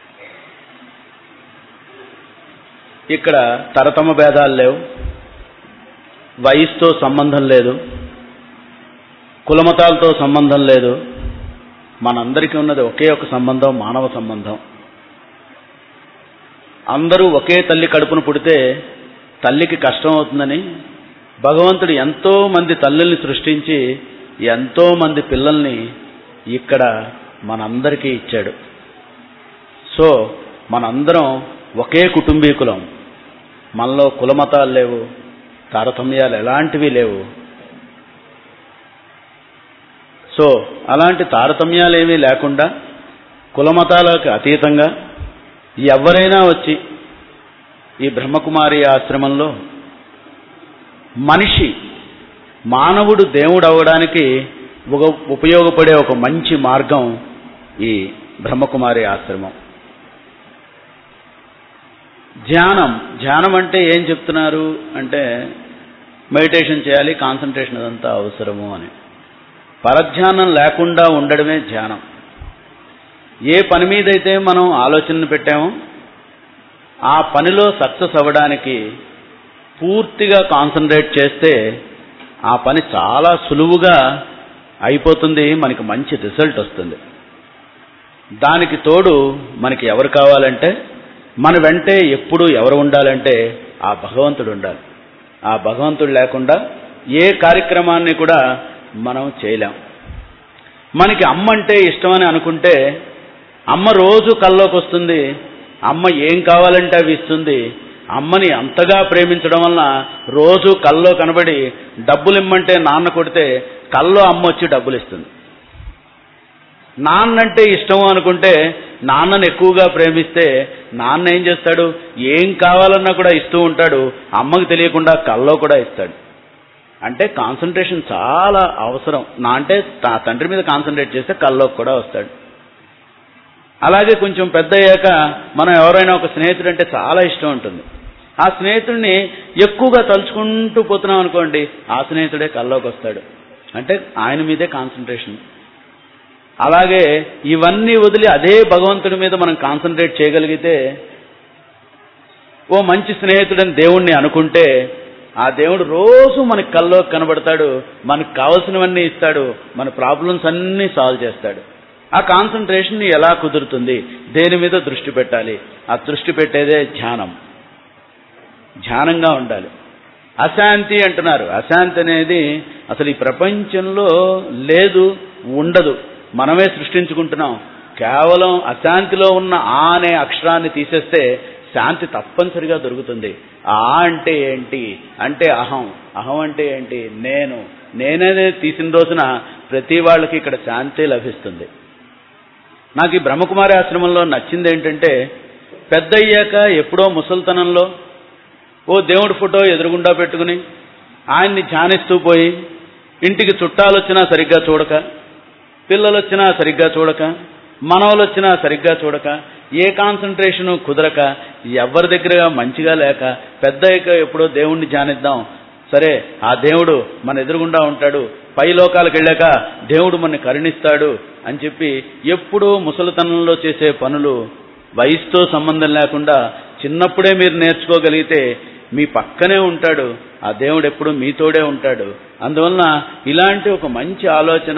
ఇక్కడ తరతమ భేదాలు లేవు వయసుతో సంబంధం లేదు కులమతాలతో సంబంధం లేదు మనందరికీ ఉన్నది ఒకే ఒక సంబంధం మానవ సంబంధం అందరూ ఒకే తల్లి కడుపును పుడితే తల్లికి కష్టం అవుతుందని భగవంతుడు ఎంతో మంది తల్లుల్ని సృష్టించి ఎంతో మంది పిల్లల్ని ఇక్కడ మనందరికీ ఇచ్చాడు సో మనందరం ఒకే కుటుంబీకులం మనలో కులమతాలు లేవు తారతమ్యాలు ఎలాంటివి లేవు సో అలాంటి తారతమ్యాలు ఏమీ లేకుండా కులమతాలకు అతీతంగా ఎవరైనా వచ్చి ఈ బ్రహ్మకుమారి ఆశ్రమంలో మనిషి మానవుడు దేవుడు అవ్వడానికి ఒక ఉపయోగపడే ఒక మంచి మార్గం ఈ బ్రహ్మకుమారి ఆశ్రమం ధ్యానం ధ్యానం అంటే ఏం చెప్తున్నారు అంటే మెడిటేషన్ చేయాలి కాన్సన్ట్రేషన్ అదంతా అవసరము అని పరధ్యానం లేకుండా ఉండడమే ధ్యానం ఏ పని మీద అయితే మనం ఆలోచనను పెట్టామో ఆ పనిలో సక్సెస్ అవ్వడానికి పూర్తిగా కాన్సన్ట్రేట్ చేస్తే ఆ పని చాలా సులువుగా అయిపోతుంది మనకి మంచి రిజల్ట్ వస్తుంది దానికి తోడు మనకి ఎవరు కావాలంటే మన వెంటే ఎప్పుడు ఎవరు ఉండాలంటే ఆ భగవంతుడు ఉండాలి ఆ భగవంతుడు లేకుండా ఏ కార్యక్రమాన్ని కూడా మనం చేయలేం మనకి అమ్మ అంటే ఇష్టమని అనుకుంటే అమ్మ రోజు కల్లోకి వస్తుంది అమ్మ ఏం కావాలంటే అవి ఇస్తుంది అమ్మని అంతగా ప్రేమించడం వలన రోజు కల్లో కనబడి డబ్బులు ఇమ్మంటే నాన్న కొడితే కల్లో అమ్మ వచ్చి డబ్బులు ఇస్తుంది నాన్నంటే ఇష్టం అనుకుంటే నాన్నను ఎక్కువగా ప్రేమిస్తే నాన్న ఏం చేస్తాడు ఏం కావాలన్నా కూడా ఇస్తూ ఉంటాడు అమ్మకి తెలియకుండా కల్లో కూడా ఇస్తాడు అంటే కాన్సన్ట్రేషన్ చాలా అవసరం నా అంటే తా తండ్రి మీద కాన్సన్ట్రేట్ చేస్తే కల్లోకి కూడా వస్తాడు అలాగే కొంచెం పెద్ద అయ్యాక మనం ఎవరైనా ఒక స్నేహితుడు అంటే చాలా ఇష్టం ఉంటుంది ఆ స్నేహితుడిని ఎక్కువగా తలుచుకుంటూ పోతున్నాం అనుకోండి ఆ స్నేహితుడే కల్లోకి వస్తాడు అంటే ఆయన మీదే కాన్సన్ట్రేషన్ అలాగే ఇవన్నీ వదిలి అదే భగవంతుడి మీద మనం కాన్సన్ట్రేట్ చేయగలిగితే ఓ మంచి స్నేహితుడని దేవుణ్ణి అనుకుంటే ఆ దేవుడు రోజు మనకి కల్లో కనబడతాడు మనకు కావలసినవన్నీ ఇస్తాడు మన ప్రాబ్లమ్స్ అన్నీ సాల్వ్ చేస్తాడు ఆ కాన్సన్ట్రేషన్ ఎలా కుదురుతుంది దేని మీద దృష్టి పెట్టాలి ఆ దృష్టి పెట్టేదే ధ్యానం ధ్యానంగా ఉండాలి అశాంతి అంటున్నారు అశాంతి అనేది అసలు ఈ ప్రపంచంలో లేదు ఉండదు మనమే సృష్టించుకుంటున్నాం కేవలం అశాంతిలో ఉన్న ఆ అనే అక్షరాన్ని తీసేస్తే శాంతి తప్పనిసరిగా దొరుకుతుంది ఆ అంటే ఏంటి అంటే అహం అహం అంటే ఏంటి నేను నేనేదే తీసిన రోజున ప్రతి వాళ్ళకి ఇక్కడ శాంతి లభిస్తుంది నాకు ఈ బ్రహ్మకుమారి ఆశ్రమంలో నచ్చింది ఏంటంటే పెద్ద అయ్యాక ఎప్పుడో ముసల్తనంలో ఓ దేవుడి ఫోటో ఎదురుగుండా పెట్టుకుని ఆయన్ని ధ్యానిస్తూ పోయి ఇంటికి చుట్టాలు వచ్చినా సరిగ్గా చూడక పిల్లలు వచ్చినా సరిగ్గా చూడక మనవలు వచ్చినా సరిగ్గా చూడక ఏ కాన్సన్ట్రేషను కుదరక ఎవరి దగ్గర మంచిగా లేక పెద్ద అయ్యాక ఎప్పుడో దేవుణ్ణి ధ్యానిద్దాం సరే ఆ దేవుడు మన ఎదురుగుండా ఉంటాడు పై లోకాలకు వెళ్ళాక దేవుడు మన కరుణిస్తాడు అని చెప్పి ఎప్పుడూ ముసలితనంలో చేసే పనులు వయసుతో సంబంధం లేకుండా చిన్నప్పుడే మీరు నేర్చుకోగలిగితే మీ పక్కనే ఉంటాడు ఆ దేవుడు ఎప్పుడు మీతోడే ఉంటాడు అందువలన ఇలాంటి ఒక మంచి ఆలోచన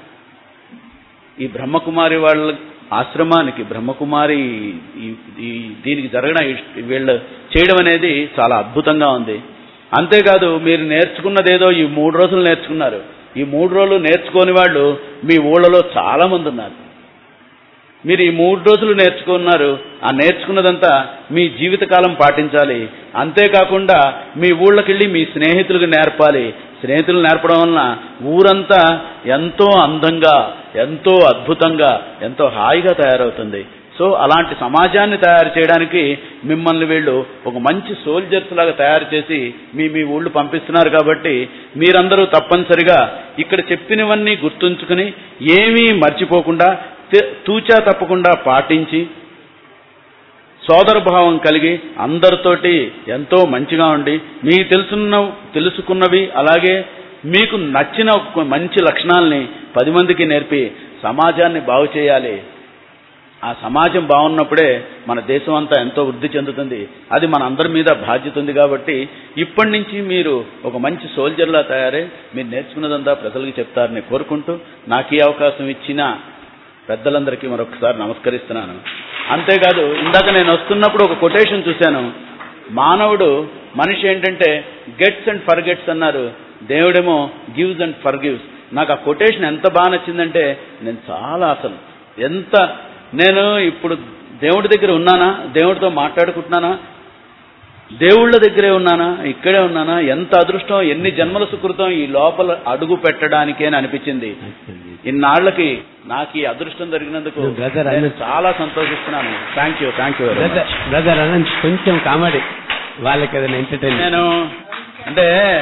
ఈ బ్రహ్మకుమారి వాళ్ళ ఆశ్రమానికి బ్రహ్మకుమారి ఈ- ఈ దీనికి జరగడం ఈ- వీళ్ళు చేయడం అనేది చాలా అద్భుతంగా ఉంది అంతేకాదు మీరు నేర్చుకున్నదేదో ఈ మూడు రోజులు నేర్చుకున్నారు ఈ మూడు రోజులు నేర్చుకోని వాళ్ళు మీ ఊళ్ళలో చాలా మంది ఉన్నారు మీరు ఈ మూడు రోజులు నేర్చుకున్నారు ఆ నేర్చుకున్నదంతా మీ జీవితకాలం పాటించాలి అంతేకాకుండా మీ ఊళ్ళకెళ్ళి మీ స్నేహితులకు నేర్పాలి స్నేహితులు నేర్పడం వలన ఊరంతా ఎంతో అందంగా ఎంతో అద్భుతంగా ఎంతో హాయిగా తయారవుతుంది సో అలాంటి సమాజాన్ని తయారు చేయడానికి మిమ్మల్ని వీళ్ళు ఒక మంచి సోల్జర్స్ లాగా తయారు చేసి మీ మీ ఊళ్ళు పంపిస్తున్నారు కాబట్టి మీరందరూ తప్పనిసరిగా ఇక్కడ చెప్పినవన్నీ గుర్తుంచుకుని ఏమీ మర్చిపోకుండా తె- తూచా తప్పకుండా పాటించి సోదరభావం కలిగి అందరితోటి ఎంతో మంచిగా ఉండి మీకు తెలుసున్న తెలుసుకున్నవి అలాగే మీకు నచ్చిన ఒక మంచి లక్షణాలని పది మందికి నేర్పి సమాజాన్ని బాగు చేయాలి ఆ సమాజం బాగున్నప్పుడే మన దేశం అంతా ఎంతో వృద్ధి చెందుతుంది అది మన అందరి మీద బాధ్యత ఉంది కాబట్టి ఇప్పటి నుంచి మీరు ఒక మంచి సోల్జర్లా తయారై మీరు నేర్చుకున్నదంతా ప్రజలకు చెప్తారని కోరుకుంటూ నాకు ఈ అవకాశం ఇచ్చిన పెద్దలందరికీ మరొకసారి నమస్కరిస్తున్నాను అంతేకాదు ఇందాక నేను వస్తున్నప్పుడు ఒక కొటేషన్ చూశాను మానవుడు మనిషి ఏంటంటే గెట్స్ అండ్ ఫర్ గెట్స్ అన్నారు దేవుడేమో గివ్స్ అండ్ ఫర్ గివ్స్ నాకు ఆ కొటేషన్ ఎంత బాగా నచ్చిందంటే నేను చాలా అసలు ఎంత నేను ఇప్పుడు దేవుడి దగ్గర ఉన్నానా దేవుడితో మాట్లాడుకుంటున్నానా దేవుళ్ళ దగ్గరే ఉన్నానా ఇక్కడే ఉన్నానా ఎంత అదృష్టం ఎన్ని జన్మల సుకృతం ఈ లోపల అడుగు పెట్టడానికే అని అనిపించింది ఇన్నాళ్లకి నాకు ఈ అదృష్టం జరిగినందుకు Brother, నేను అనంత్. చాలా సంతోషిస్తున్నాను thank you thank you brother brother Anant కొంచెం కామెడీ వాళ్ళకి ఏదైనా ఎంటర్టైన్ నేను అంటే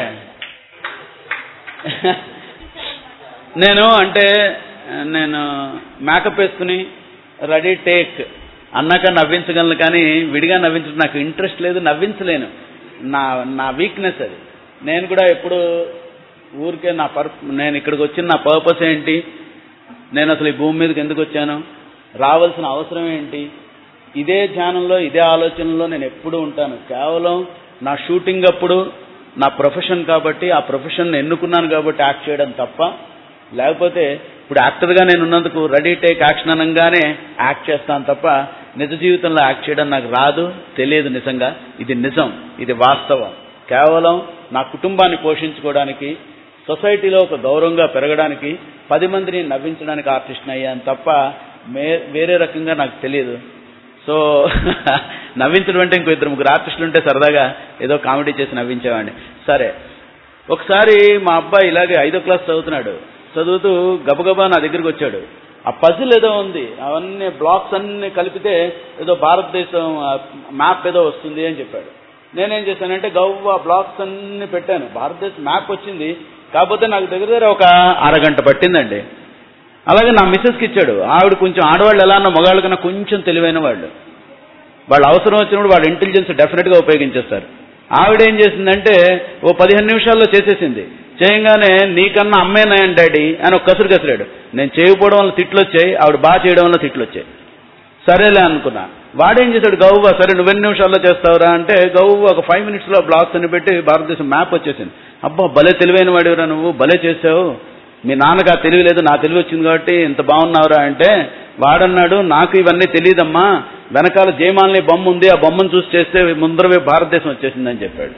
నేను అంటే నేను మేకప్ వేసుకుని రెడీ టేక్ అన్నాక నవ్వించగలను కానీ విడిగా నవ్వించడం నాకు ఇంట్రెస్ట్ లేదు నవ్వించలేను నా నా వీక్నెస్ అది నేను కూడా ఎప్పుడు ఊరికే నా పర్ నేను ఇక్కడికి వచ్చిన నా పర్పస్ ఏంటి నేను అసలు ఈ భూమి మీదకి ఎందుకు వచ్చాను రావాల్సిన అవసరం ఏంటి ఇదే ధ్యానంలో ఇదే ఆలోచనలో నేను ఎప్పుడూ ఉంటాను కేవలం నా షూటింగ్ అప్పుడు నా ప్రొఫెషన్ కాబట్టి ఆ ప్రొఫెషన్ ఎన్నుకున్నాను కాబట్టి యాక్ట్ చేయడం తప్ప లేకపోతే ఇప్పుడు యాక్టర్గా నేను ఉన్నందుకు రెడీ టేక్ యాక్షన్ అనగానే యాక్ట్ చేస్తాను తప్ప నిజ జీవితంలో యాక్ట్ చేయడం నాకు రాదు తెలియదు నిజంగా ఇది నిజం ఇది వాస్తవం కేవలం నా కుటుంబాన్ని పోషించుకోవడానికి సొసైటీలో ఒక గౌరవంగా పెరగడానికి పది మందిని నవ్వించడానికి ఆర్టిస్ట్ అయ్యాను తప్ప మే వేరే రకంగా నాకు తెలియదు సో నవ్వించడం అంటే ఇంకో ఇద్దరు ముగ్గురు ఆర్టిస్టులు ఉంటే సరదాగా ఏదో కామెడీ చేసి నవ్వించేవాడిని సరే ఒకసారి మా అబ్బాయి ఇలాగే ఐదో క్లాస్ చదువుతున్నాడు చదువుతూ గబగబా నా దగ్గరికి వచ్చాడు ఆ పజిల్ ఏదో ఉంది అవన్నీ బ్లాక్స్ అన్ని కలిపితే ఏదో భారతదేశం మ్యాప్ ఏదో వస్తుంది అని చెప్పాడు నేనేం చేశానంటే గవ్వ బ్లాక్స్ అన్ని పెట్టాను భారతదేశం మ్యాప్ వచ్చింది కాకపోతే నాకు దగ్గర దగ్గర ఒక అరగంట పట్టిందండి అలాగే నా మిస్సెస్కి ఇచ్చాడు ఆవిడ కొంచెం ఆడవాళ్ళు ఎలా అన్న మగాళ్ళ కన్నా కొంచెం తెలివైన వాళ్ళు వాళ్ళ అవసరం వచ్చినప్పుడు వాళ్ళ ఇంటెలిజెన్స్ డెఫినెట్గా ఉపయోగించేస్తారు ఆవిడ ఏం చేసిందంటే ఓ పదిహేను నిమిషాల్లో చేసేసింది చేయగానే నీకన్నా అమ్మేనాయన్ డాడీ అని ఒక కసురు కసిరాడు నేను చేయకపోవడం వల్ల తిట్లు వచ్చాయి ఆవిడ బాగా చేయడం వల్ల తిట్లు వచ్చాయి సరేలే అనుకున్నా వాడేం చేశాడు గవ్వ సరే నువ్వెన్ని నిమిషాల్లో చేస్తావురా అంటే గవ్వ ఒక ఫైవ్ మినిట్స్లో బ్లాక్స్ అని పెట్టి భారతదేశం మ్యాప్ వచ్చేసింది అబ్బా భలే తెలివైన వాడివరా నువ్వు భలే చేసావు మీ నాన్నకు ఆ తెలివి లేదు నా తెలివి వచ్చింది కాబట్టి ఇంత బాగున్నావురా అంటే వాడన్నాడు నాకు ఇవన్నీ తెలియదమ్మా వెనకాల జయమాలని బొమ్మ ఉంది ఆ బొమ్మను చూసి చేస్తే ముందరవే భారతదేశం వచ్చేసిందని చెప్పాడు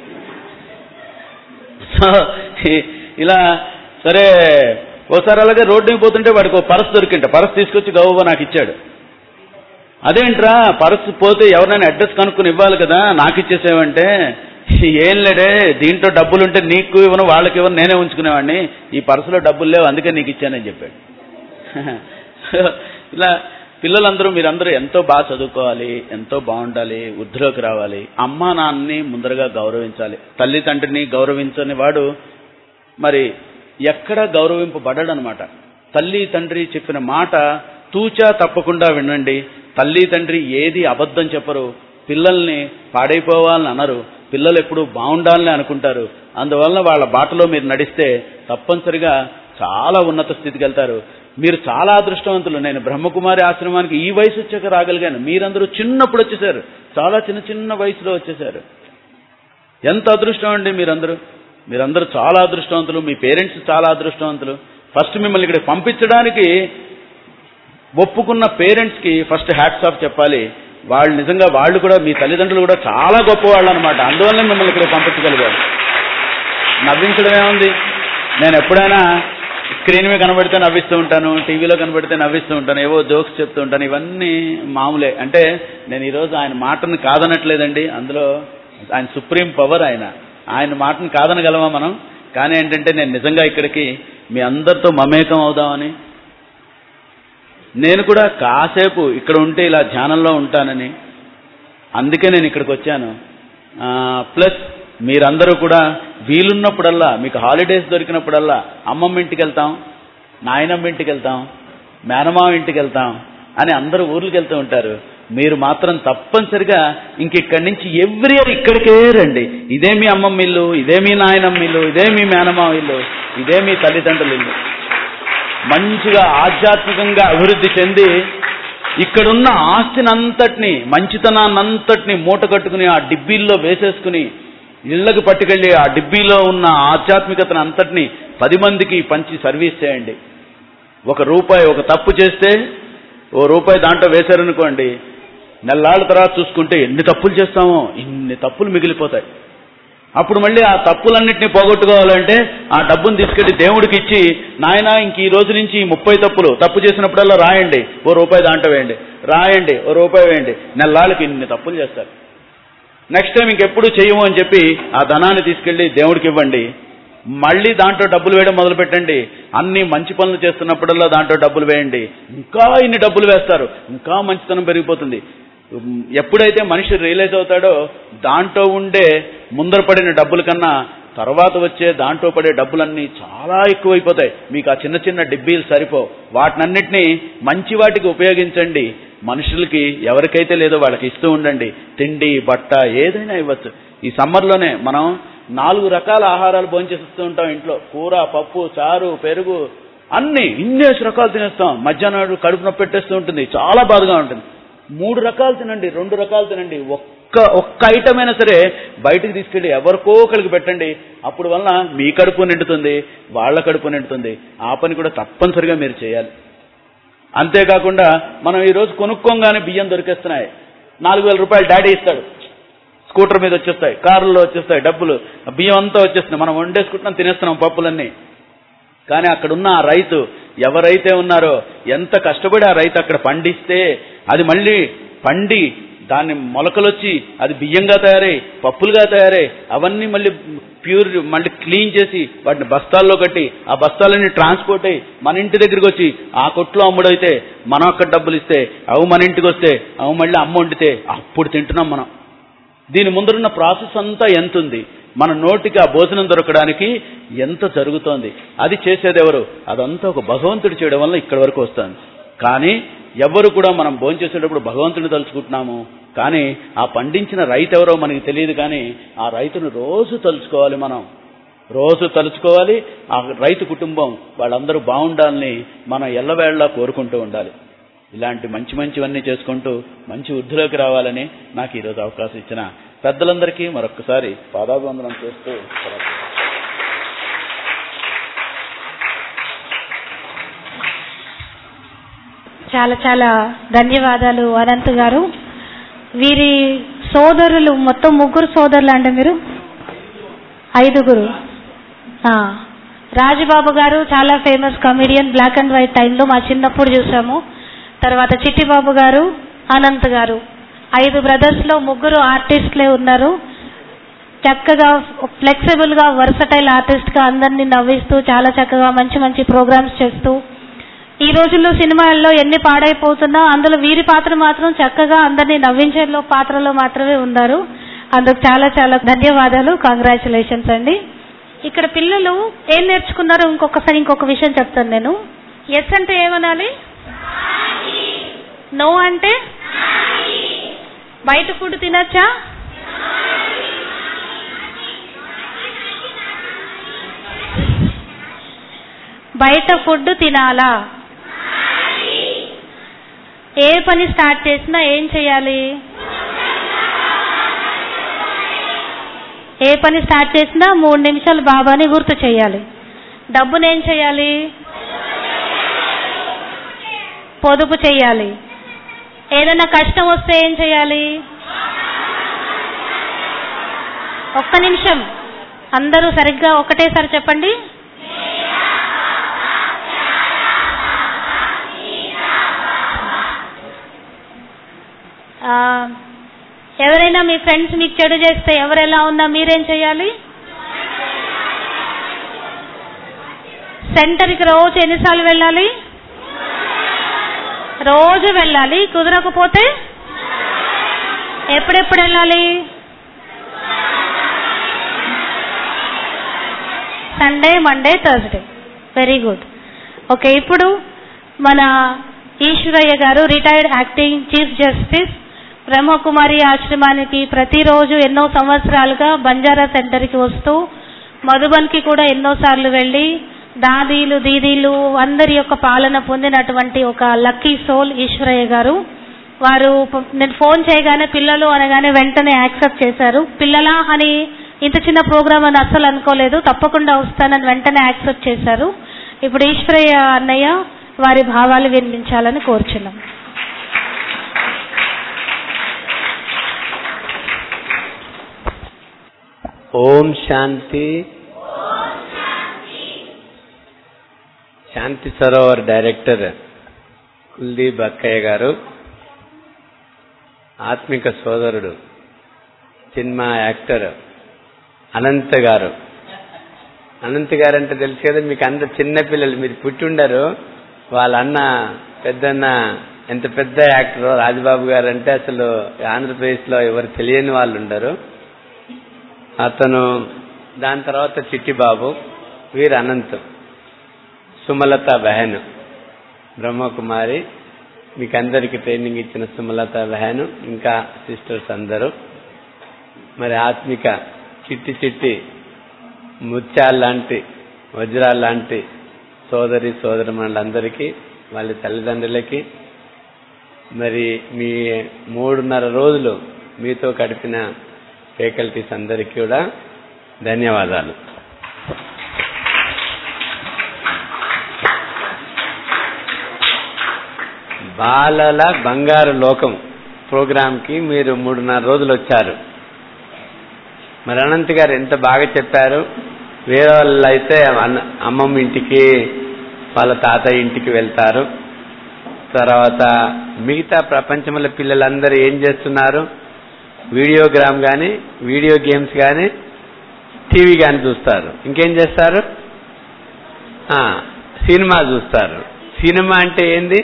సో ఈ- ఇలా సరే ఓసారి అలాగే రోడ్డు మీద పోతుంటే వాడికి ఒక పరస్ దొరికింట పరస్ తీసుకొచ్చి గౌవ నాకు ఇచ్చాడు అదేంట్రా పరస్ పోతే ఎవరినైనా అడ్రస్ కనుక్కొని ఇవ్వాలి కదా నాకు ఇచ్చేసేవంటే ఏం లేడే దీంట్లో డబ్బులుంటే నీకు ఇవ్వను వాళ్ళకి ఇవ్వను నేనే ఉంచుకునేవాడిని ఈ పర్సులో డబ్బులు లేవు అందుకే నీకు ఇచ్చానని చెప్పాడు సో ఇలా పిల్లలందరూ మీరందరూ ఎంతో బాగా చదువుకోవాలి ఎంతో బాగుండాలి వృద్ధిలోకి రావాలి అమ్మా నాన్నని ముందరగా గౌరవించాలి తల్లి తండ్రిని గౌరవించని వాడు మరి ఎక్కడ గౌరవింపబడడు అనమాట తల్లి తండ్రి చెప్పిన మాట తూచా తప్పకుండా వినండి తల్లి తండ్రి ఏది అబద్ధం చెప్పరు పిల్లల్ని పాడైపోవాలని అనరు పిల్లలు ఎప్పుడు బాగుండాలని అనుకుంటారు అందువలన వాళ్ళ బాటలో మీరు నడిస్తే తప్పనిసరిగా చాలా ఉన్నత స్థితికి వెళ్తారు మీరు చాలా అదృష్టవంతులు నేను బ్రహ్మకుమారి ఆశ్రమానికి ఈ వయసు వచ్చాక రాగలిగాను మీరందరూ చిన్నప్పుడు వచ్చేసారు చాలా చిన్న చిన్న వయసులో వచ్చేసారు ఎంత అదృష్టం అండి మీరందరూ మీరందరూ చాలా అదృష్టవంతులు మీ పేరెంట్స్ చాలా అదృష్టవంతులు ఫస్ట్ మిమ్మల్ని ఇక్కడ పంపించడానికి ఒప్పుకున్న పేరెంట్స్కి ఫస్ట్ హ్యాట్స్ ఆఫ్ చెప్పాలి వాళ్ళు నిజంగా వాళ్ళు కూడా మీ తల్లిదండ్రులు కూడా చాలా గొప్పవాళ్ళు అనమాట అందువల్లనే మిమ్మల్ని ఇక్కడ పంపించగలిగారు నవ్వించడం ఏముంది నేను ఎప్పుడైనా స్క్రీన్ మీద కనబడితే నవ్విస్తూ ఉంటాను టీవీలో కనబడితే నవ్విస్తూ ఉంటాను ఏవో జోక్స్ చెప్తూ ఉంటాను ఇవన్నీ మామూలే అంటే నేను ఈరోజు ఆయన మాటను కాదనట్లేదండి అందులో ఆయన సుప్రీం పవర్ ఆయన ఆయన మాటను కాదనగలమా మనం కానీ ఏంటంటే నేను నిజంగా ఇక్కడికి మీ అందరితో మమేకం అవుదామని నేను కూడా కాసేపు ఇక్కడ ఉంటే ఇలా ధ్యానంలో ఉంటానని అందుకే నేను ఇక్కడికి వచ్చాను ఆ, ప్లస్ మీరందరూ కూడా వీలున్నప్పుడల్లా మీకు హాలిడేస్ దొరికినప్పుడల్లా అమ్మమ్మ ఇంటికి వెళ్తాం నాయనమ్మ ఇంటికి వెళ్తాం మేనమామ ఇంటికి వెళ్తాం అని అందరూ ఊర్లకు వెళ్తూ ఉంటారు మీరు మాత్రం తప్పనిసరిగా ఇంక ఇక్కడి నుంచి ఎవ్రీ ఇయర్ ఇక్కడికే రండి ఇదే మీ అమ్మమ్మ ఇల్లు ఇదే మీ నాయనమ్మ ఇల్లు ఇదే మీ మేనమామ ఇల్లు ఇదే మీ తల్లిదండ్రుల ఇల్లు మంచిగా ఆధ్యాత్మికంగా అభివృద్ధి చెంది ఇక్కడున్న ఆస్తిని అంతటిని మంచితనాన్నంతటిని మూట కట్టుకుని ఆ డిబ్బీల్లో వేసేసుకుని ఇళ్లకు పట్టుకెళ్ళి ఆ డిబ్బీలో ఉన్న ఆధ్యాత్మికతను అంతటిని పది మందికి పంచి సర్వీస్ చేయండి ఒక రూపాయి ఒక తప్పు చేస్తే ఓ రూపాయి దాంట్లో వేశారనుకోండి నెల్లాళ్ళ తర్వాత చూసుకుంటే ఎన్ని తప్పులు చేస్తామో ఇన్ని తప్పులు మిగిలిపోతాయి అప్పుడు మళ్ళీ ఆ తప్పులన్నింటినీ పోగొట్టుకోవాలంటే ఆ డబ్బును తీసుకెళ్లి దేవుడికి ఇచ్చి నాయన ఇంక ఈ రోజు నుంచి ఈ ముప్పై తప్పులు తప్పు చేసినప్పుడల్లా రాయండి ఓ రూపాయి దాంట్లో వేయండి రాయండి ఓ రూపాయి వేయండి నెల్లాళ్ళకి ఇన్ని తప్పులు చేస్తారు నెక్స్ట్ టైం ఇంకెప్పుడు చేయము అని చెప్పి ఆ ధనాన్ని తీసుకెళ్లి దేవుడికి ఇవ్వండి మళ్ళీ దాంట్లో డబ్బులు వేయడం మొదలు పెట్టండి అన్ని మంచి పనులు చేస్తున్నప్పుడల్లా దాంట్లో డబ్బులు వేయండి ఇంకా ఇన్ని డబ్బులు వేస్తారు ఇంకా మంచితనం పెరిగిపోతుంది ఉమ్, ఎప్పుడైతే మనిషి రియలైజ్ అవుతాడో దాంట్లో ఉండే ముందర పడిన డబ్బుల కన్నా తర్వాత వచ్చే దాంట్లో పడే డబ్బులన్నీ చాలా ఎక్కువైపోతాయి మీకు ఆ చిన్న చిన్న డిబ్బీలు సరిపో వాటినన్నిటినీ మంచి వాటికి ఉపయోగించండి మనుషులకి ఎవరికైతే లేదో వాళ్ళకి ఇస్తూ ఉండండి తిండి బట్ట ఏదైనా ఇవ్వచ్చు ఈ సమ్మర్లోనే మనం నాలుగు రకాల ఆహారాలు భోంచేస్తూ ఉంటాం ఇంట్లో కూర పప్పు చారు పెరుగు అన్ని ఇన్నేసి రకాలు తినేస్తాం మధ్యాహ్నం కడుపు నొప్పి పెట్టేస్తూ ఉంటుంది చాలా బాధగా ఉంటుంది మూడు రకాలు తినండి రెండు రకాలు తినండి ఒక్క ఒక్క ఐటమ్ అయినా సరే బయటికి తీసుకెళ్ళి ఎవరికో ఒకరికి పెట్టండి అప్పుడు వలన మీ కడుపు నిండుతుంది వాళ్ళ కడుపు నిండుతుంది ఆ పని కూడా తప్పనిసరిగా మీరు చేయాలి అంతేకాకుండా మనం ఈరోజు కొనుక్కోగానే బియ్యం దొరికేస్తున్నాయి నాలుగు వేల రూపాయలు డాడీ ఇస్తాడు స్కూటర్ మీద వచ్చేస్తాయి కారులో వచ్చేస్తాయి డబ్బులు ఆ బియ్యం అంతా వచ్చేస్తున్నాయి మనం వండేసుకుంటున్నాం తినేస్తున్నాం పప్పులన్నీ కానీ అక్కడున్న ఆ రైతు ఎవరైతే ఉన్నారో ఎంత కష్టపడి ఆ రైతు అక్కడ పండిస్తే అది మళ్ళీ పండి దాన్ని మొలకలొచ్చి అది బియ్యంగా తయారై పప్పులుగా తయారై అవన్నీ మళ్ళీ ప్యూర్ మళ్ళీ క్లీన్ చేసి వాటిని బస్తాల్లో కట్టి ఆ బస్తాలన్నీ ట్రాన్స్పోర్ట్ అయ్యి మన ఇంటి దగ్గరికి వచ్చి ఆ కొట్లో అమ్ముడైతే మనం అక్కడ డబ్బులు ఇస్తే అవి మన ఇంటికి వస్తే అవి మళ్ళీ అమ్మ వండితే అప్పుడు తింటున్నాం మనం దీని ముందరున్న ప్రాసెస్ అంతా ఎంత ఉంది మన నోటికి ఆ భోజనం దొరకడానికి ఎంత జరుగుతోంది అది చేసేది ఎవరు అదంతా ఒక భగవంతుడు చేయడం వల్ల ఇక్కడి వరకు వస్తుంది కానీ ఎవరు కూడా మనం భోంచేసేటప్పుడు భగవంతుని తలుచుకుంటున్నాము కానీ ఆ పండించిన రైతు ఎవరో మనకి తెలియదు కానీ ఆ రైతును రోజు తలుచుకోవాలి మనం రోజు తలుచుకోవాలి ఆ రైతు కుటుంబం వాళ్ళందరూ బాగుండాలని మనం ఎల్లవేళలా కోరుకుంటూ ఉండాలి ఇలాంటి మంచి మంచివన్నీ చేసుకుంటూ మంచి వృద్ధిలోకి రావాలని నాకు ఈరోజు అవకాశం ఇచ్చిన పెద్దలందరికీ మరొకసారి పాదాభివందనం చేస్తూ సెలవు. చాలా చాలా ధన్యవాదాలు అనంత్ గారు వీరి సోదరులు మొత్తం ముగ్గురు సోదరులు అండి మీరు ఐదుగురు ఆ, రాజబాబు గారు చాలా famous comedian black and white టైంలో మా చిన్నప్పుడు చూసాము తర్వాత చిట్టిబాబు గారు అనంత్ గారు ఐదు బ్రదర్స్ లో ముగ్గురు ఆర్టిస్ట్లే ఉన్నారు చక్కగా ఫ్లెక్సిబుల్ గా వర్సటైల్ ఆర్టిస్ట్ గా అందరినీ నవ్విస్తూ చాలా చక్కగా మంచి మంచి ప్రోగ్రామ్స్ చేస్తూ ఈ రోజుల్లో సినిమాల్లో ఎన్ని పాడైపోతున్నా అందులో వీరి పాత్ర మాత్రం చక్కగా అందరినీ నవ్వించేలో పాత్రలో మాత్రమే ఉన్నారు అందుకు చాలా చాలా ధన్యవాదాలు కంగ్రాచులేషన్స్ అండి ఇక్కడ పిల్లలు ఏం నేర్చుకున్నారో ఇంకొకసారి ఇంకొక విషయం చెప్తాను నేను ఎస్ అంటే ఏమనాలి నో అంటే బయట ఫుడ్ తినచ్చా బయట ఫుడ్ తినాలా ఏ పని స్టార్ట్ చేసినా ఏం చేయాలి ఏ పని స్టార్ట్ చేసినా మూడు నిమిషాలు బాబాని గుర్తు చేయాలి డబ్బుని ఏం చేయాలి పొదుపు చేయాలి ఏదైనా కష్టం వస్తే ఏం చేయాలి ఒక్క నిమిషం అందరూ సరిగ్గా ఒకటేసారి చెప్పండి ఆ, ఎవరైనా మీ ఫ్రెండ్స్ మీకు చెడు చేస్తే ఎవరు ఎలా ఉన్నా మీరేం చేయాలి సెంటర్కి రోజు ఎన్నిసార్లు వెళ్ళాలి రోజు వెళ్ళాలి కుదరకపోతే ఎప్పుడెప్పుడు వెళ్ళాలి Sunday Monday Thursday very good okay ఇప్పుడు మన ఈశ్వరయ్య గారు retired acting chief justice Brahmakumari ఆశ్రమానికి ప్రతిరోజు ఎన్నో సంవత్సరాలుగా బంజారా సెంటర్కి వస్తూ మధుబన్కి కూడా ఎన్నోసార్లు వెళ్ళి దాదీలు దీదీలు అందరి యొక్క పాలన పొందినటువంటి ఒక లక్కీ సోల్ ఈశ్వరయ్య గారు వారు ప- నేను ఫోన్ చేయగానే పిల్లలు అనగానే వెంటనే యాక్సెప్ట్ చేశారు పిల్లలా అని ఇంత చిన్న ప్రోగ్రామ్ అని అస్సలు అనుకోలేదు తప్పకుండా వస్తానని వెంటనే యాక్సెప్ట్ చేశారు ఇప్పుడు ఈశ్వరయ్య అన్నయ్య వారి భావాలు వినిపించాలని కోరుచున్నాం ఓం శాంతి శాంతి సరోవర్ డైరెక్టర్ కుల్దీప్ అక్కయ్య గారు ఆత్మిక సోదరుడు సినిమా యాక్టర్ అనంత్ గారు అనంత్ గారు అంటే తెలుసు కదా మీకు అందరు చిన్న పిల్లలు మీరు పుట్టి ఉండరు వాళ్ళ అన్న పెద్దన్న ఎంత పెద్ద యాక్టర్ రాజబాబు గారు అంటే అసలు ఆంధ్రప్రదేశ్లో ఎవరు తెలియని వాళ్ళు ఉండరు అతను దాని తర్వాత చిట్టిబాబు వీరు అనంత్ సుమలత బెహన్ బ్రహ్మకుమారి మీకు అందరికి ట్రైనింగ్ ఇచ్చిన సుమలత బెహన్ ఇంకా సిస్టర్స్ అందరూ మరి ఆత్మిక చిట్టి చిట్టి ముత్యాల లాంటి వజ్రాల లాంటి సోదరి సోదరుమణులందరికీ వాళ్ళ తల్లిదండ్రులకి మరి మీ మూడున్నర రోజులు మీతో గడిపిన ఫ్యాకల్టీస్ అందరికీ కూడా ధన్యవాదాలు బాలల బంగారు లోకం ప్రోగ్రాంకి మీరు మూడున్నర రోజులు వచ్చారు మరి అనంత్ గారు ఎంత బాగా చెప్పారు వేరే వాళ్ళు అయితే అన్న- అమ్మమ్మ ఇంటికి వాళ్ళ తాతయ్య ఇంటికి వెళ్తారు తర్వాత మిగతా ప్రపంచంలో పిల్లలందరూ ఏం చేస్తున్నారు వీడియోగ్రామ్ కానీ వీడియో గేమ్స్ కానీ టీవీ కానీ చూస్తారు ఇంకేం చేస్తారు ఆ, సినిమా చూస్తారు సినిమా అంటే ఏంది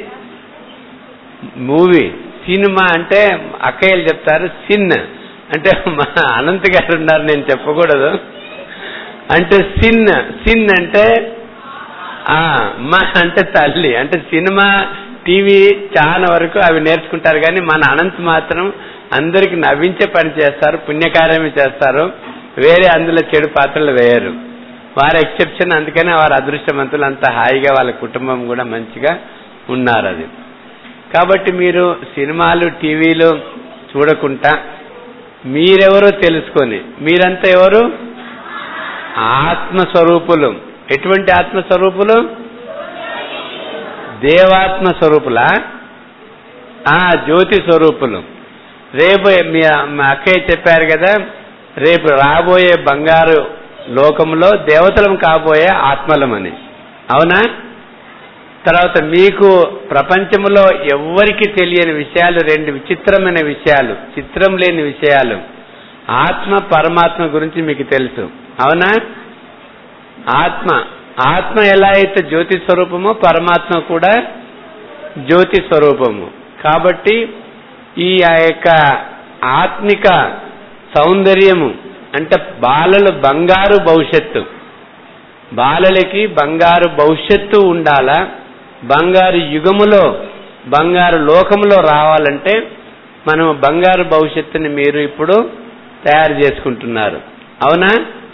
మూవీ సినిమా అంటే అక్కయ్యలు చెప్తారు సిన్ అంటే మా అనంత్ గారు ఉన్నారు నేను చెప్పకూడదు అంటే సిన్ సిన్ అంటే ఆ, మా అంటే తల్లి అంటే సినిమా టీవీ చాలా వరకు అవి నేర్చుకుంటారు కానీ మన అనంత్ మాత్రం అందరికి నవ్వించే పని చేస్తారు పుణ్యకార్యమే చేస్తారు వేరే అందులో చెడు పాత్రలు వేయరు వారి ఎక్సెప్షన్ అందుకనే వారు అదృష్టవంతులు అంత హాయిగా వాళ్ళ కుటుంబం కూడా మంచిగా ఉన్నారు అది కాబట్టి మీరు సినిమాలు టీవీలు చూడకుండా మీరెవరో తెలుసుకొని మీరంతా ఎవరు ఆత్మస్వరూపులు ఎటువంటి ఆత్మస్వరూపులు దేవాత్మ స్వరూపులా ఆ జ్యోతి స్వరూపులు రేపు మీ మా అక్కయ్య చెప్పారు కదా రేపు రాబోయే బంగారు లోకంలో దేవతలం కాబోయే ఆత్మలమని అవునా తర్వాత మీకు ప్రపంచంలో ఎవ్వరికి తెలియని విషయాలు రెండు విచిత్రమైన విషయాలు చిత్రం లేని విషయాలు ఆత్మ పరమాత్మ గురించి మీకు తెలుసు అవునా ఆత్మ ఆత్మ ఎలా అయితే జ్యోతి స్వరూపమో పరమాత్మ కూడా జ్యోతి స్వరూపము కాబట్టి ఈ ఆ యొక్క ఆత్మిక సౌందర్యము అంటే బాలలు బంగారు భవిష్యత్తు బాలలకి బంగారు భవిష్యత్తు ఉండాలా బంగారు యుగములో బంగారు లోకములో రావాలంటే మనం బంగారు భవిష్యత్తుని మీరు ఇప్పుడు తయారు చేసుకుంటున్నారు అవునా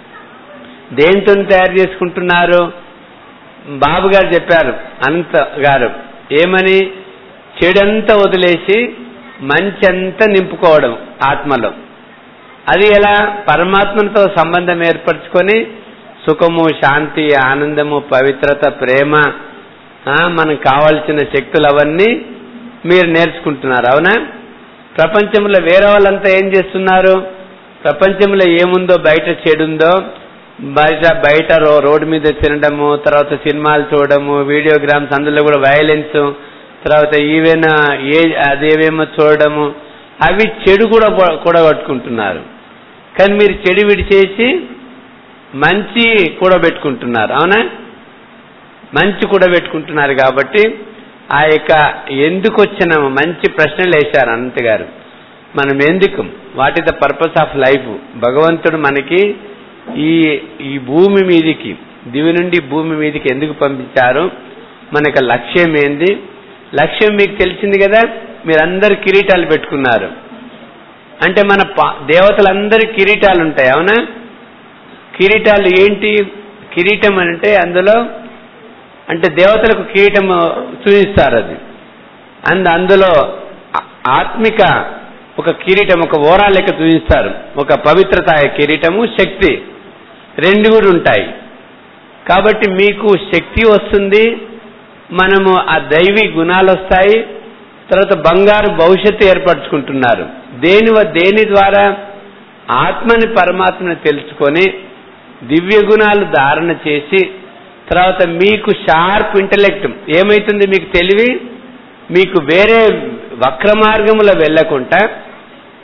దేంతో తయారు చేసుకుంటున్నారు బాబు గారు చెప్పారు అనంత గారు ఏమని చెడంతా వదిలేసి మంచంతా నింపుకోవడం ఆత్మలో అది ఎలా పరమాత్మతో సంబంధం ఏర్పరచుకొని సుఖము శాంతి ఆనందము పవిత్రత ప్రేమ ఆ, మనకు కావాల్సిన శక్తులు అవన్నీ మీరు నేర్చుకుంటున్నారు అవునా ప్రపంచంలో వేరే వాళ్ళంతా ఏం చేస్తున్నారు ప్రపంచంలో ఏముందో బయట చెడుందో బయట బయట రో రోడ్డు మీద తినడము తర్వాత సినిమాలు చూడడము వీడియోగ్రామ్స్ అందులో కూడా వైలెన్స్ తర్వాత ఈవెన్ ఏ అదేవేమో చూడడము అవి చెడు కూడా కూడగట్టుకుంటున్నారు కానీ మీరు చెడు విడిచేసి మంచి కూడబెట్టుకుంటున్నారు అవునా మంచి కూడబెట్టుకుంటున్నారు కాబట్టి ఆ యొక్క ఎందుకు వచ్చినాము మంచి ప్రశ్నలు వేశారు అనంత్ గారు మనం ఎందుకు what is the purpose of life భగవంతుడు మనకి ఈ ఈ భూమి మీదికి దివి నుండి భూమి మీదికి ఎందుకు పంపించారు మనకు లక్ష్యం ఏంది లక్ష్యం మీకు తెలిసింది కదా మీరందరు కిరీటాలు పెట్టుకున్నారు అంటే మన పా- దేవతలందరి కిరీటాలు ఉంటాయి అవునా కిరీటాలు ఏంటి కిరీటం అంటే అందులో అంటే దేవతలకు కిరీటం చూపిస్తారు అది అండ్ అందులో ఆ- ఆత్మిక ఒక కిరీటం ఒక ఓరా లెక్క చూపిస్తారు ఒక పవిత్రత కిరీటము శక్తి రెండు కూడా ఉంటాయి కాబట్టి మీకు శక్తి వస్తుంది మనము ఆ దైవీ గుణాలు వస్తాయి తర్వాత బంగారు భవిష్యత్తు ఏర్పరచుకుంటున్నారు దేని వ- దేని ద్వారా ఆత్మని పరమాత్మని తెలుసుకొని దివ్య గుణాలు ధారణ చేసి తర్వాత మీకు షార్ప్ ఇంటలెక్ట్ ఏమైతుంది మీకు తెలివి మీకు వేరే వక్ర మార్గములో వెళ్ళకుండా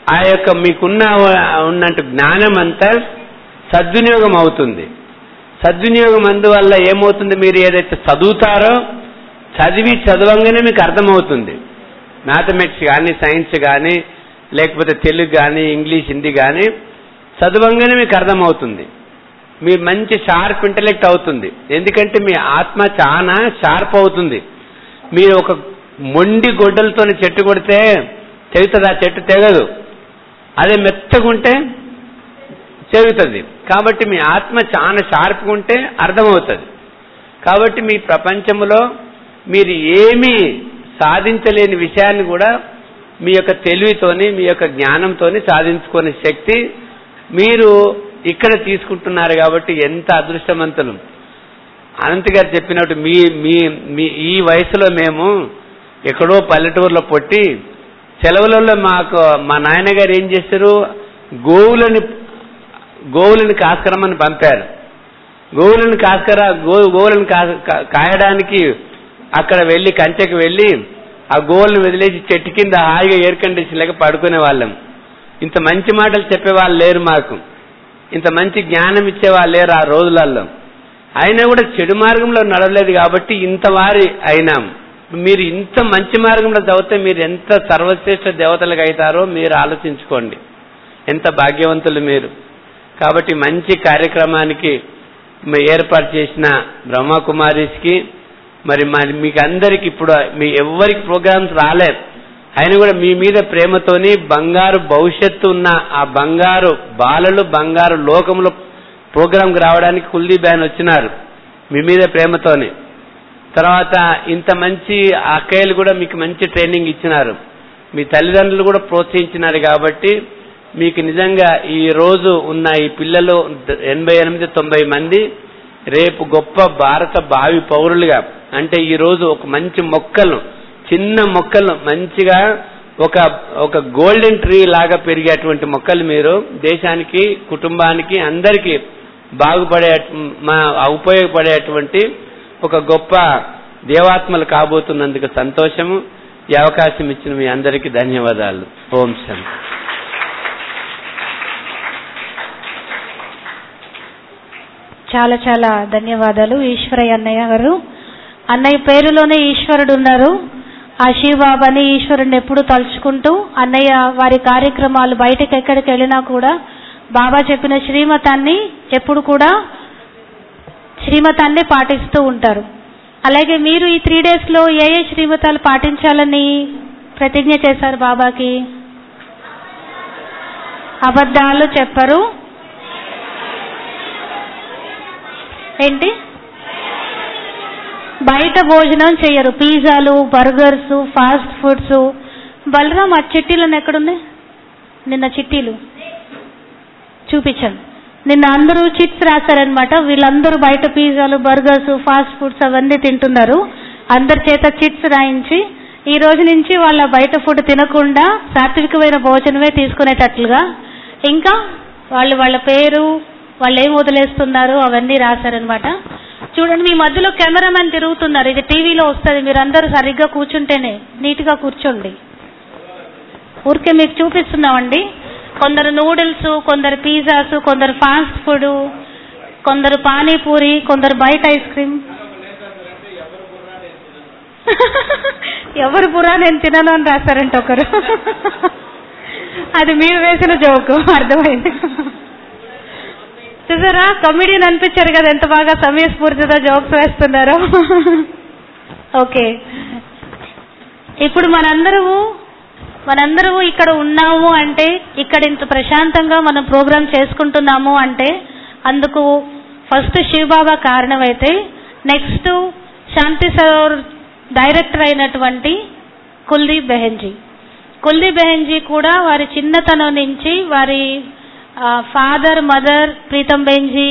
ఆ యొక్క మీకున్న ఉన్నట్టు జ్ఞానం అంతా సద్వినియోగం అవుతుంది సద్వినియోగం అందువల్ల ఏమవుతుంది మీరు ఏదైతే చదువుతారో చదివి చదవంగానే మీకు అర్థమవుతుంది మ్యాథమెటిక్స్ కానీ సైన్స్ కానీ లేకపోతే తెలుగు కానీ ఇంగ్లీష్ హిందీ కానీ చదవంగానే మీకు అర్థమవుతుంది మీరు మంచి షార్ప్ ఇంటలెక్ట్ అవుతుంది ఎందుకంటే మీ ఆత్మ చాలా షార్ప్ అవుతుంది మీరు ఒక మొండి గొడ్డలతో చెట్టు కొడితే తెగుతుంది ఆ చెట్టు తెగదు అదే మెత్తగుంటే చెగుతుంది కాబట్టి మీ ఆత్మ చాలా షార్ప్గా ఉంటే అర్థమవుతుంది కాబట్టి మీ ప్రపంచంలో మీరు ఏమీ సాధించలేని విషయాన్ని కూడా మీ యొక్క తెలివితోని మీ యొక్క జ్ఞానంతోని సాధించుకునే శక్తి మీరు ఇక్కడ తీసుకుంటున్నారు కాబట్టి ఎంత అదృష్టవంతులు అనంత్ గారు చెప్పినట్టు మీ మీ మీ ఈ వయసులో మేము ఎక్కడో పల్లెటూరులో పుట్టి సెలవులలో మాకు మా నాయనగారు ఏం చేశారు గోవులని గోవులని కాస్కరమని పంపారు గోవులను కాస్కర గో గోవులను కా- కా- కాయడానికి అక్కడ వెళ్ళి కంచెకి వెళ్ళి ఆ గోవులను వదిలేసి చెట్టు కింద హాయిగా ఎయిర్ కండిషన్ లేక పడుకునే వాళ్ళం ఇంత మంచి మాటలు చెప్పేవాళ్ళు లేరు మాకు ఇంత మంచి జ్ఞానం ఇచ్చేవాళ్ళు లేరు ఆ రోజులలో అయినా కూడా చెడు మార్గంలో నడవలేదు కాబట్టి ఇంత వారి అయినాం మీరు ఇంత మంచి మార్గంలో చదివితే మీరు ఎంత సర్వశ్రేష్ఠ దేవతలకు అవుతారో మీరు ఆలోచించుకోండి ఎంత భాగ్యవంతులు మీరు కాబట్టి మంచి కార్యక్రమానికి మీ ఏర్పాటు చేసిన బ్రహ్మకుమారిస్కి మరి మరి మీకు అందరికి ఇప్పుడు మీ ఎవ్వరికి ప్రోగ్రామ్స్ రాలేదు ఆయన కూడా మీ మీద ప్రేమతోని బంగారు భవిష్యత్తు ఉన్న ఆ బంగారు బాలలు బంగారు లోకంలో ప్రోగ్రాంకి రావడానికి కుల్దీప్ బ్యాన్ వచ్చినారు మీ మీద ప్రేమతోని తర్వాత ఇంత మంచి అక్కయ్యలు కూడా మీకు మంచి ట్రైనింగ్ ఇచ్చినారు మీ తల్లిదండ్రులు కూడా ప్రోత్సహించినారు కాబట్టి మీకు నిజంగా ఈ రోజు ఉన్న ఈ పిల్లలు ఎనభై ఎనిమిది తొంభై మంది రేపు గొప్ప భారత భావి పౌరులుగా అంటే ఈ రోజు ఒక మంచి మొక్కలు చిన్న మొక్కలు మంచిగా ఒక ఒక గోల్డెన్ ట్రీ లాగా పెరిగేటువంటి మొక్కలు మీరు దేశానికి కుటుంబానికి అందరికీ బాగుపడే మా ఉపయోగపడేటువంటి ఒక గొప్ప దేవాత్మలు కాబోతున్నందుకు సంతోషము ఈ అవకాశం ఇచ్చిన మీ అందరికీ ధన్యవాదాలు ఓం శాంతి చాలా చాలా ధన్యవాదాలు ఈశ్వరయ్య అన్నయ్య గారు అన్నయ్య పేరులోనే ఈశ్వరుడు ఉన్నారు ఆ శివబాబాని ఈశ్వరుడిని ఎప్పుడు తలుచుకుంటూ అన్నయ్య వారి కార్యక్రమాలు బయటకు ఎక్కడికి వెళ్ళినా కూడా బాబా చెప్పిన శ్రీమతాన్ని ఎప్పుడు కూడా శ్రీమతాన్ని పాటిస్తూ ఉంటారు అలాగే మీరు ఈ త్రీ డేస్ లో ఏ ఏ శ్రీమతాలు పాటించాలని ప్రతిజ్ఞ చేశారు బాబాకి అబద్ధాలు చెప్పరు ఏంటి బయట భోజనం చేయరు పిజ్జాలు బర్గర్స్ ఫాస్ట్ ఫుడ్స్ బలరాం ఆ చిట్టీలను ఎక్కడుంది నిన్న చిట్టీలు చూపించాను నిన్న అందరూ చిట్స్ రాశారనమాట వీళ్ళందరూ బయట పిజ్జాలు బర్గర్స్ ఫాస్ట్ ఫుడ్స్ అవన్నీ తింటున్నారు అందరి చేత చిట్స్ రాయించి ఈ రోజు నుంచి వాళ్ళ బయట ఫుడ్ తినకుండా సాత్వికమైన భోజనమే తీసుకునేటట్లుగా ఇంకా వాళ్ళు వాళ్ళ పేరు వాళ్ళు ఏం వదిలేస్తున్నారు అవన్నీ రాశారనమాట చూడండి మీ మధ్యలో కెమెరామెన్ తిరుగుతున్నారు ఇది టీవీలో వస్తుంది మీరు అందరూ సరిగ్గా కూర్చుంటేనే నీట్గా కూర్చోండి ఊరికే మీకు చూపిస్తున్నామండి కొందరు నూడిల్స్ కొందరు పిజ్జాస్ కొందరు ఫాస్ట్ ఫుడ్ కొందరు పానీపూరి కొందరు బయట ఐస్ క్రీమ్ ఎవరు బురా నేను తినను అని రాశారంట ఒకరు అది మీరు వేసిన జోకు అర్థమైంది చూసారా కమెడియన్ అనిపించారు కదా ఎంత బాగా సమయస్ఫూర్తితో జోక్స్ వేస్తున్నారో ఓకే ఇప్పుడు మనందరము మనందరము ఇక్కడ ఉన్నాము అంటే ఇక్కడ ఇంత ప్రశాంతంగా మనం ప్రోగ్రామ్ చేసుకుంటున్నాము అంటే అందుకు ఫస్ట్ శివబాబా కారణమైతే నెక్స్ట్ శాంతి సరోవర్ డైరెక్టర్ అయినటువంటి కుల్దీప్ బెహెన్జీ కుల్దీప్ బెహెన్జీ కూడా వారి చిన్నతనం నుంచి వారి ఫాదర్ మదర్ ప్రీతం బెంజీ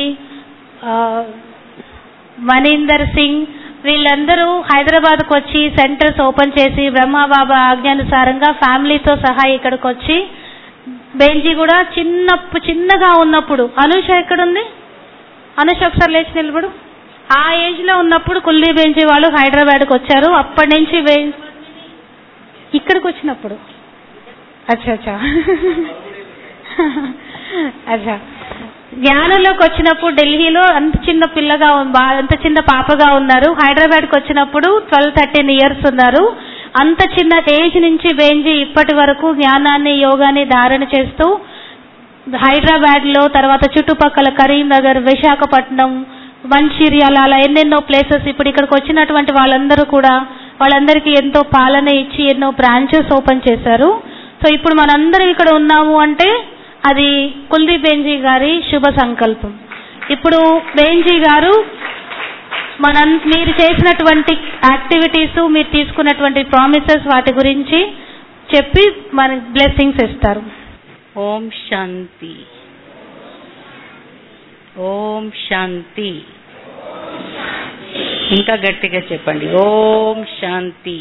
మనీందర్ సింగ్ వీళ్ళందరూ హైదరాబాద్కు వచ్చి సెంటర్స్ ఓపెన్ చేసి బ్రహ్మబాబా ఆజ్ఞానుసారంగా ఫ్యామిలీతో సహా ఇక్కడికి వచ్చి బెంజీ కూడా చిన్నప్పు చిన్నగా ఉన్నప్పుడు అనుష ఎక్కడుంది అనుష ఒకసారి లేచి నిలబడు ఆ ఏజ్ లో ఉన్నప్పుడు కుల్దీప్ బెంజీ వాళ్ళు హైదరాబాద్కి వచ్చారు అప్పటి నుంచి బెం- ఇక్కడికి వచ్చినప్పుడు అచ్చా అచ్చా అచ్చా జ్ఞానంలోకి వచ్చినప్పుడు ఢిల్లీలో అంత చిన్న పిల్లగా ఉన్- బా- అంత చిన్న పాపగా ఉన్నారు హైదరాబాద్కి వచ్చినప్పుడు ట్వెల్వ్ థర్టీన్ ఇయర్స్ ఉన్నారు అంత చిన్న ఏజ్ నుంచి బెంజి ఇప్పటి వరకు జ్ఞానాన్ని యోగాని ధారణ చేస్తూ హైదరాబాద్ లో తర్వాత చుట్టుపక్కల కరీంనగర్ విశాఖపట్నం మంచిర్యాల అలా ఎన్నెన్నో ప్లేసెస్ ఇప్పుడు ఇక్కడికి వచ్చినటువంటి వాళ్ళందరూ కూడా వాళ్ళందరికీ ఎంతో పాలన ఇచ్చి ఎన్నో బ్రాంచెస్ ఓపెన్ చేశారు సో ఇప్పుడు మనందరం ఇక్కడ ఉన్నాము అంటే అది కుల్దీప్ బెంజీ గారి శుభ సంకల్పం ఇప్పుడు బెంజీ గారు మన మీరు చేసినటువంటి యాక్టివిటీస్ మీరు తీసుకున్నటువంటి ప్రామిసెస్ వాటి గురించి చెప్పి మన బ్లెస్సింగ్స్ ఇస్తారు ఓం శాంతి ఓం శాంతి ఇంకా గట్టిగా చెప్పండి ఓం శాంతి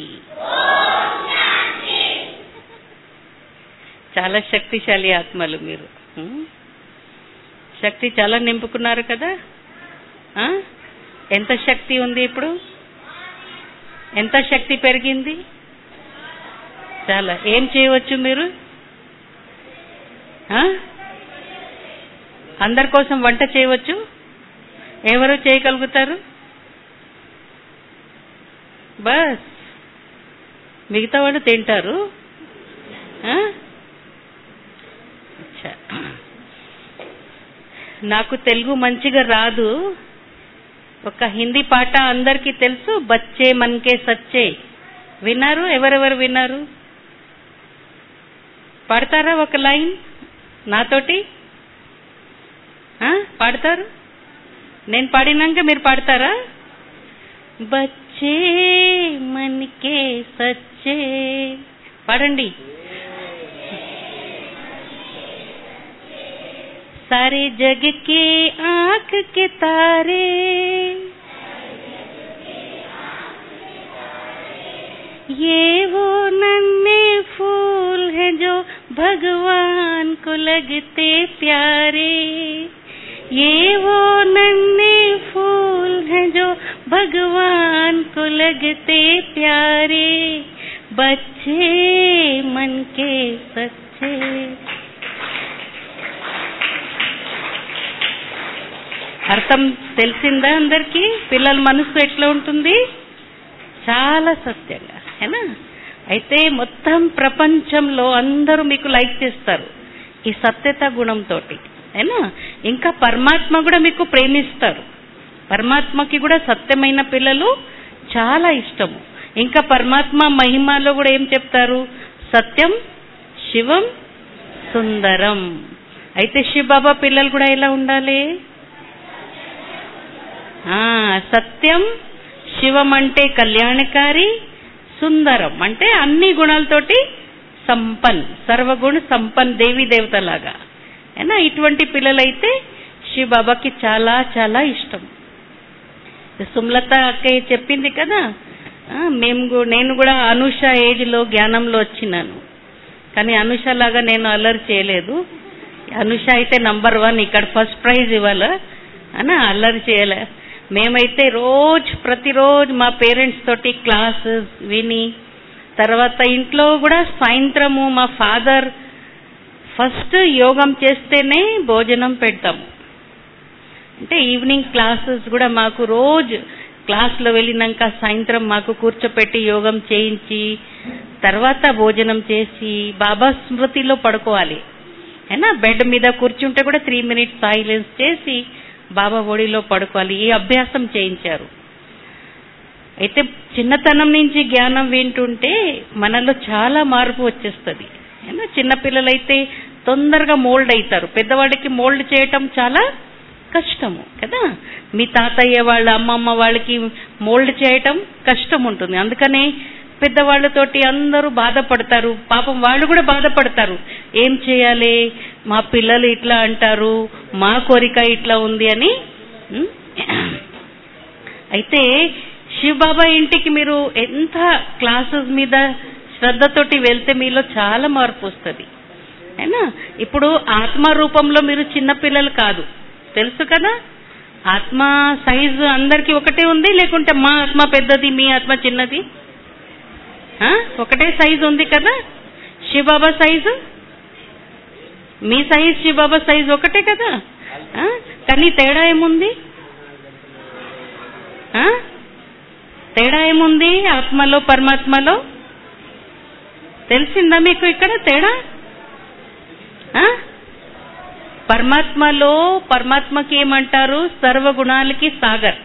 చాలా శక్తిశాలి ఆత్మలు మీరు ఉం? శక్తి చాలా నింపుకున్నారు కదా ఆ? ఎంత శక్తి ఉంది ఇప్పుడు ఎంత శక్తి పెరిగింది చాలా ఏం చేయవచ్చు మీరు ఆ? అందరి కోసం వంట చేయవచ్చు ఎవరు చేయగలుగుతారు బస్ మిగతా వాళ్ళు తింటారు ఆ? అచ్చా. నాకు తెలుగు మంచిగా రాదు ఒక హిందీ పాట అందరికీ తెలుసు బచ్చే మన్కే సచ్చే విన్నారు ఎవరెవరు విన్నారు పాడతారా ఒక లైన్ నాతోటి ఆ? పాడతారు నేను పాడినాక మీరు పాడతారా బచ్చే మన్కే సచ్చే పాడండి सारे जग के आंख के तारे ये वो नन्हे फूल हैं जो भगवान को लगते प्यारे ये वो नन्हे फूल हैं जो भगवान को लगते प्यारे बच्चे मन के सच्चे అర్థం తెలిసిందా అందరికి పిల్లల మనసు ఎట్లా ఉంటుంది చాలా సత్యంగా ఏనా అయితే మొత్తం ప్రపంచంలో అందరూ మీకు లైక్ చేస్తారు ఈ సత్యత గుణంతో ఏనా ఇంకా పరమాత్మ కూడా మీకు ప్రేమిస్తారు పరమాత్మకి కూడా సత్యమైన పిల్లలు చాలా ఇష్టము ఇంకా పరమాత్మ మహిమలో కూడా ఏం చెప్తారు సత్యం శివం సుందరం అయితే శివబాబా పిల్లలు కూడా ఎలా ఉండాలి ఆ సత్యం శివం అంటే కళ్యాణకారి సుందరం అంటే అన్ని గుణాలతోటి సంపన్ సర్వగుణ సంపన్ దేవి దేవతలాగా ఏనా ఇటువంటి పిల్లలైతే శివబాబాకి చాలా చాలా ఇష్టం సుమలత అక్కయ్య చెప్పింది కదా ఆ, మేము గు- నేను కూడా అనుష ఏజ్ లో జ్ఞానంలో వచ్చినాను కానీ అనుష లాగా నేను అల్లరి చేయలేదు అనుష అయితే నంబర్ వన్ ఇక్కడ ఫస్ట్ ప్రైజ్ ఇవ్వాల అనా అల్లరి చేయలే మేమైతే రోజు ప్రతిరోజు మా పేరెంట్స్ తోటి క్లాసెస్ విని తర్వాత ఇంట్లో కూడా సాయంత్రము మా ఫాదర్ ఫస్ట్ యోగం చేస్తేనే భోజనం పెడతాము అంటే ఈవినింగ్ క్లాసెస్ కూడా మాకు రోజు క్లాస్లో వెళ్ళినాక సాయంత్రం మాకు కూర్చోపెట్టి యోగం చేయించి తర్వాత భోజనం చేసి బాబా స్మృతిలో పడుకోవాలి అయినా బెడ్ మీద కూర్చుంటే కూడా త్రీ మినిట్స్ సైలెన్స్ చేసి బాబా ఒడిలో పడుకోవాలి ఈ అభ్యాసం చేయించారు అయితే చిన్నతనం నుంచి జ్ఞానం వింటుంటే మనలో చాలా మార్పు వచ్చేస్తుంది అయినా చిన్నపిల్లలైతే తొందరగా మోల్డ్ అవుతారు పెద్దవాడికి మోల్డ్ చేయటం చాలా కష్టము కదా మీ తాతయ్య వాళ్ళ అమ్మమ్మ వాళ్ళకి మోల్డ్ చేయటం కష్టం ఉంటుంది అందుకనే పెద్దవాళ్ళతోటి అందరూ బాధపడతారు పాపం వాళ్ళు కూడా బాధపడతారు ఏం చేయాలి మా పిల్లలు ఇట్లా అంటారు మా కోరిక ఇట్లా ఉంది అని ఉం? అయితే శివబాబా ఇంటికి మీరు ఎంత క్లాసెస్ మీద శ్రద్ధతోటి వెళ్తే మీలో చాలా మార్పు వస్తుంది అయినా ఇప్పుడు ఆత్మ రూపంలో మీరు చిన్న పిల్లలు కాదు తెలుసు కదా ఆత్మ సైజు అందరికి ఒకటే ఉంది లేకుంటే మా ఆత్మ పెద్దది మీ ఆత్మ చిన్నది ఆ? ఒకటే సైజు ఉంది కదా శివబాబా సైజు మీ సైజ్ శివబాబా సైజ్ ఒకటే కదా ఆ? కానీ తేడా ఏముంది ఆ? తేడా ఏముంది ఆత్మలో పరమాత్మలో తెలిసిందా మీకు ఇక్కడ తేడా ఆ? పరమాత్మలో పరమాత్మకి ఏమంటారు సర్వగుణాలకి సాగర్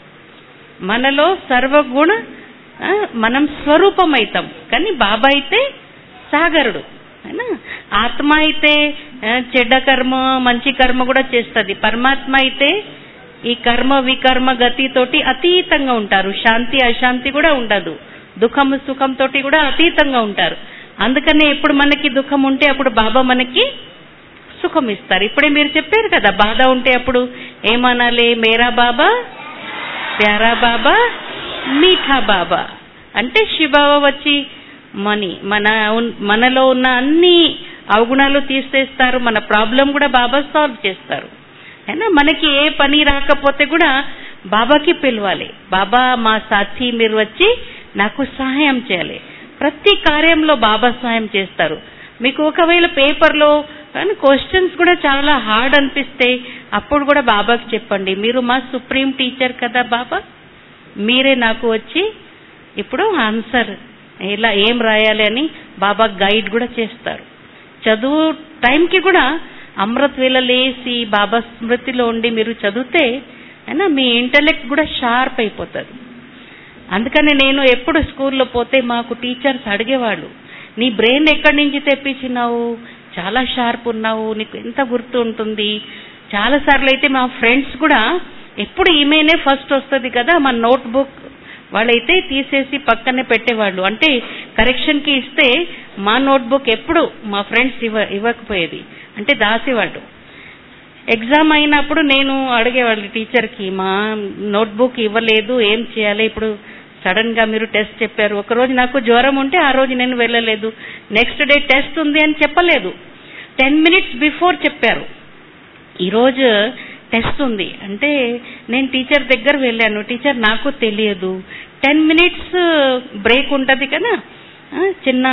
మనలో సర్వగుణ ఆ, మనం స్వరూపం అవుతాం కానీ బాబా అయితే సాగరుడు అయినా ఆత్మ అయితే ఆ, చెడ్డ కర్మ మంచి కర్మ కూడా చేస్తుంది పరమాత్మ అయితే ఈ కర్మ వికర్మ గతితోటి అతీతంగా ఉంటారు శాంతి అశాంతి కూడా ఉండదు దుఃఖం సుఖం తోటి కూడా అతీతంగా ఉంటారు అందుకనే ఎప్పుడు మనకి దుఃఖం ఉంటే అప్పుడు బాబా మనకి సుఖం ఇస్తారు ఇప్పుడే మీరు చెప్పారు కదా బాధ ఉంటే అప్పుడు ఏమనాలి మేరా బాబా ప్యారా బాబా మీఠా బాబా అంటే శివబాబా వచ్చి మని మన ఉన్- మనలో ఉన్న అన్ని అవగుణాలు తీసేస్తారు మన ప్రాబ్లం కూడా బాబా సాల్వ్ చేస్తారు అయినా మనకి ఏ పని రాకపోతే కూడా బాబాకి పిలవాలి బాబా మా సాథి మీరు వచ్చి నాకు సహాయం చేయాలి ప్రతి కార్యంలో బాబా సహాయం చేస్తారు మీకు ఒకవేళ పేపర్లో క్వశ్చన్స్ కూడా చాలా హార్డ్ అనిపిస్తే అప్పుడు కూడా బాబాకి చెప్పండి మీరు మా సుప్రీం టీచర్ కదా బాబా మీరే నాకు వచ్చి ఇప్పుడు ఆన్సర్ ఇలా ఏం రాయాలి అని బాబా గైడ్ కూడా చేస్తారు చదువు టైంకి కూడా అమృత్ వేళ లేసి బాబా స్మృతిలో ఉండి మీరు చదివితే అయినా మీ ఇంటలెక్ట్ కూడా షార్ప్ అయిపోతుంది అందుకని నేను ఎప్పుడు స్కూల్లో పోతే మాకు టీచర్స్ అడిగేవాళ్ళు నీ బ్రెయిన్ ఎక్కడి నుంచి తెప్పించినావు చాలా షార్ప్ ఉన్నావు నీకు ఎంత గుర్తు ఉంటుంది చాలా సార్లు అయితే మా ఫ్రెండ్స్ కూడా ఎప్పుడు ఈమెనే ఫస్ట్ వస్తుంది కదా మా నోట్ బుక్ వాళ్ళైతే తీసేసి పక్కనే పెట్టేవాళ్ళు అంటే కరెక్షన్కి ఇస్తే మా నోట్ బుక్ ఎప్పుడు మా ఫ్రెండ్స్ ఇవ్వ ఇవ్వకపోయేది అంటే దాసేవాళ్ళు ఎగ్జామ్ అయినప్పుడు నేను అడిగేవాళ్ళు టీచర్కి మా నోట్బుక్ ఇవ్వలేదు ఏం చేయాలి ఇప్పుడు సడన్ గా మీరు టెస్ట్ చెప్పారు ఒక రోజు నాకు జ్వరం ఉంటే ఆ రోజు నేను వెళ్ళలేదు నెక్స్ట్ డే టెస్ట్ ఉంది అని చెప్పలేదు టెన్ మినిట్స్ బిఫోర్ చెప్పారు ఈరోజు టెస్ట్ ఉంది అంటే నేను టీచర్ దగ్గర వెళ్ళాను టీచర్ నాకు తెలియదు టెన్ మినిట్స్ బ్రేక్ ఉంటుంది కదా ఆ, చిన్న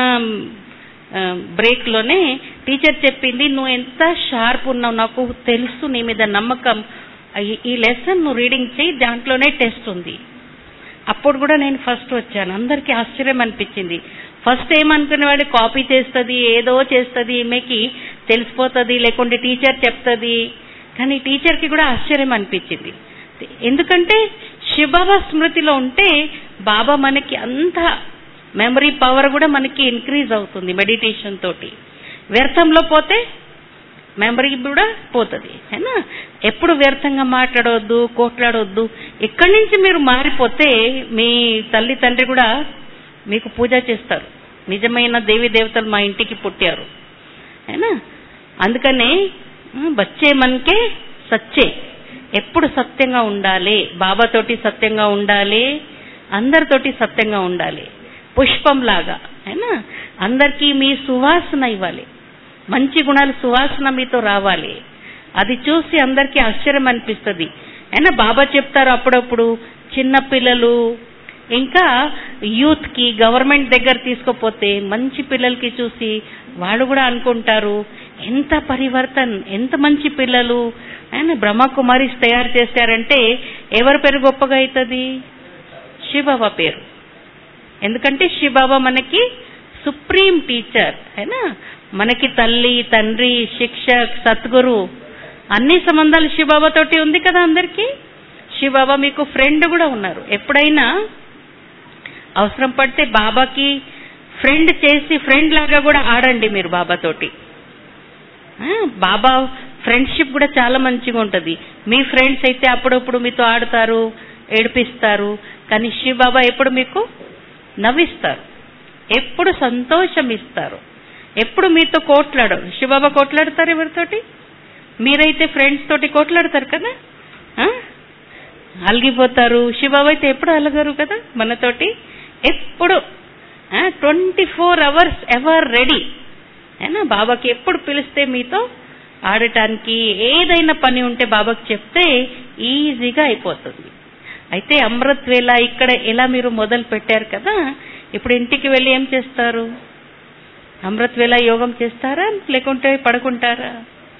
బ్రేక్ లోనే టీచర్ చెప్పింది నువ్వు ఎంత షార్ప్ ఉన్నావు నాకు తెలుసు నీ మీద నమ్మకం ఈ- ఈ లెసన్ నువ్వు రీడింగ్ చేయి దాంట్లోనే టెస్ట్ ఉంది అప్పుడు కూడా నేను ఫస్ట్ వచ్చాను అందరికీ ఆశ్చర్యం అనిపించింది ఫస్ట్ ఏమనుకునే వాళ్ళు కాపీ చేస్తుంది ఏదో చేస్తుంది ఈమెకి తెలిసిపోతుంది లేకుంటే టీచర్ చెప్తుంది కానీ టీచర్కి కూడా ఆశ్చర్యం అనిపించింది ఎందుకంటే శివబాబా స్మృతిలో ఉంటే బాబా మనకి అంత మెమరీ పవర్ కూడా మనకి ఇంక్రీజ్ అవుతుంది మెడిటేషన్ తోటి వ్యర్థంలో పోతే మెమరీ కూడా పోతుంది అయినా ఎప్పుడు వ్యర్థంగా మాట్లాడవద్దు కోట్లాడవద్దు ఇక్కడి నుంచి మీరు మారిపోతే మీ తల్లి తండ్రి కూడా మీకు పూజ చేస్తారు నిజమైన దేవి దేవతలు మా ఇంటికి పుట్టారు అయినా అందుకనే ఆ, బచ్చే మనకే సచ్చే ఎప్పుడు సత్యంగా ఉండాలి బాబాతోటి సత్యంగా ఉండాలి అందరితోటి సత్యంగా ఉండాలి పుష్పం లాగా అయినా అందరికీ మీ సువాసన ఇవ్వాలి మంచి గుణాలు సువాసన మీతో రావాలి అది చూసి అందరికీ ఆశ్చర్యం అనిపిస్తుంది అయినా బాబా చెప్తారు అప్పుడప్పుడు చిన్న పిల్లలు ఇంకా యూత్ కి గవర్నమెంట్ దగ్గర తీసుకుపోతే మంచి పిల్లలకి చూసి వాళ్ళు కూడా అనుకుంటారు ఎంత పరివర్తన్ ఎంత మంచి పిల్లలు ఆయన బ్రహ్మకుమారిస్ తయారు చేశారంటే ఎవరి పేరు గొప్పగా అవుతుంది శివబాబా పేరు ఎందుకంటే శివబాబా మనకి సుప్రీం టీచర్ అయినా మనకి తల్లి తండ్రి శిక్షక్ సద్గురు అన్ని సంబంధాలు శివబాబా తోటి ఉంది కదా అందరికీ శివబాబా మీకు ఫ్రెండ్ కూడా ఉన్నారు ఎప్పుడైనా అవసరం పడితే బాబాకి ఫ్రెండ్ చేసి ఫ్రెండ్ లాగా కూడా ఆడండి మీరు బాబాతోటి ఆ, బాబా ఫ్రెండ్షిప్ కూడా చాలా మంచిగా ఉంటుంది మీ ఫ్రెండ్స్ అయితే అప్పుడప్పుడు మీతో ఆడతారు ఏడిపిస్తారు కానీ శివ బాబా ఎప్పుడు మీకు నవ్విస్తారు ఎప్పుడు సంతోషం ఇస్తారు ఎప్పుడు మీతో కోట్లాడరు శివబాబా కోట్లాడతారు ఎవరితోటి మీరైతే ఫ్రెండ్స్ తోటి కోట్లాడతారు కదా ఆ? అలిగిపోతారు శివబాబా అయితే ఎప్పుడు అలగరు కదా మనతోటి ఎప్పుడు twenty four hours ever ready అయినా బాబాకి ఎప్పుడు పిలిస్తే మీతో ఆడటానికి ఏదైనా పని ఉంటే బాబాకి చెప్తే ఈజీగా అయిపోతుంది అయితే అమృత్ వేళ ఇక్కడ ఎలా మీరు మొదలు పెట్టారు కదా ఇప్పుడు ఇంటికి వెళ్ళి ఏం చేస్తారు అమృత్ వేళ యోగం చేస్తారా లేకుంటే పడుకుంటారా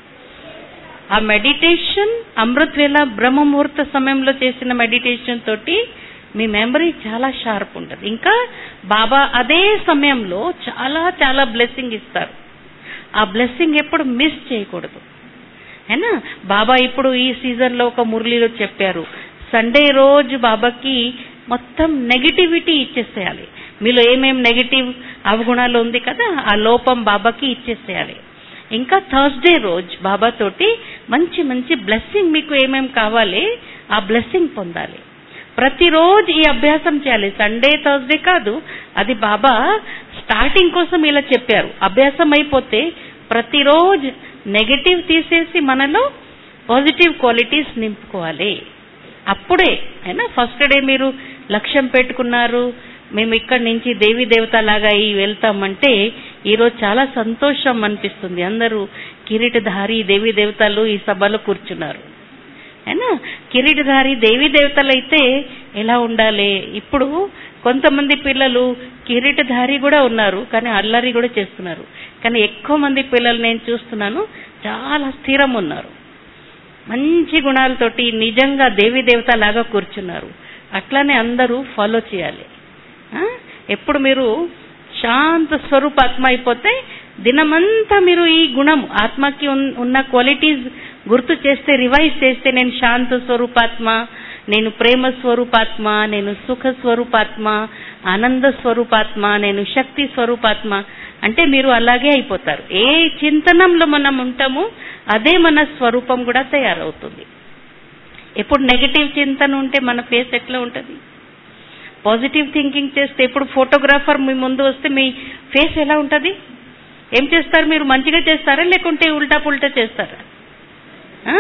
ఆ మెడిటేషన్ అమృత్ వేళ బ్రహ్మ ముహూర్త సమయంలో చేసిన మెడిటేషన్ తోటి మీ మెమరీ చాలా షార్ప్ ఉంటుంది ఇంకా బాబా అదే సమయంలో చాలా చాలా బ్లెస్సింగ్ ఇస్తారు ఆ బ్లెస్సింగ్ ఎప్పుడు మిస్ చేయకూడదు అయినా బాబా ఇప్పుడు ఈ సీజన్ లో ఒక మురళిలో చెప్పారు సండే రోజు బాబాకి మొత్తం నెగిటివిటీ ఇచ్చేసేయాలి మీలో ఏమేం నెగిటివ్ అవగుణాలు ఉంది కదా ఆ లోపం బాబాకి ఇచ్చేసేయాలి ఇంకా థర్స్డే రోజు బాబా తోటి మంచి మంచి బ్లెస్సింగ్ మీకు ఏమేం కావాలి ఆ బ్లెస్సింగ్ పొందాలి ప్రతిరోజు ఈ అభ్యాసం చేయాలి సండే థర్స్డే కాదు అది బాబా స్టార్టింగ్ కోసం ఇలా చెప్పారు అభ్యాసం అయిపోతే ప్రతిరోజు నెగటివ్ తీసేసి మనలో పాజిటివ్ క్వాలిటీస్ నింపుకోవాలి అప్పుడే అయినా ఫస్ట్ డే మీరు లక్ష్యం పెట్టుకున్నారు మేము ఇక్కడి నుంచి దేవి దేవత లాగా ఈ వెళ్తామంటే ఈరోజు చాలా సంతోషం అనిపిస్తుంది అందరూ కిరీటధారి దేవి దేవతలు ఈ సభలో కూర్చున్నారు అయినా కిరీటధారి దేవి దేవతలు అయితే ఎలా ఉండాలి ఇప్పుడు కొంతమంది పిల్లలు కిరీటధారి కూడా ఉన్నారు కానీ అల్లరి కూడా చేస్తున్నారు కానీ ఎక్కువ మంది పిల్లలు నేను చూస్తున్నాను చాలా స్థిరం ఉన్నారు మంచి గుణాలతోటి నిజంగా దేవి దేవత లాగా కూర్చున్నారు అట్లానే అందరూ ఫాలో చేయాలి ఆ? ఎప్పుడు మీరు శాంత స్వరూపాత్మ అయిపోతే దినమంతా మీరు ఈ గుణం ఆత్మకి ఉన్- ఉన్న క్వాలిటీస్ గుర్తు చేస్తే రివైజ్ చేస్తే నేను శాంత స్వరూపాత్మ నేను ప్రేమ స్వరూపాత్మ నేను సుఖ స్వరూపాత్మ ఆనంద స్వరూపాత్మ నేను శక్తి స్వరూపాత్మ అంటే మీరు అలాగే అయిపోతారు ఏ చింతనంలో మనం ఉంటామో అదే మన స్వరూపం కూడా తయారవుతుంది ఎప్పుడు నెగటివ్ చింతన ఉంటే మన ఫేస్ ఎట్లా ఉంటుంది పాజిటివ్ థింకింగ్ చేస్తే ఇప్పుడు ఫోటోగ్రాఫర్ మీ ముందు వస్తే మీ ఫేస్ ఎలా ఉంటుంది ఏం చేస్తారు మీరు మంచిగా చేస్తారా లేకుంటే ఉల్టా పుల్టా చేస్తారా ఆ?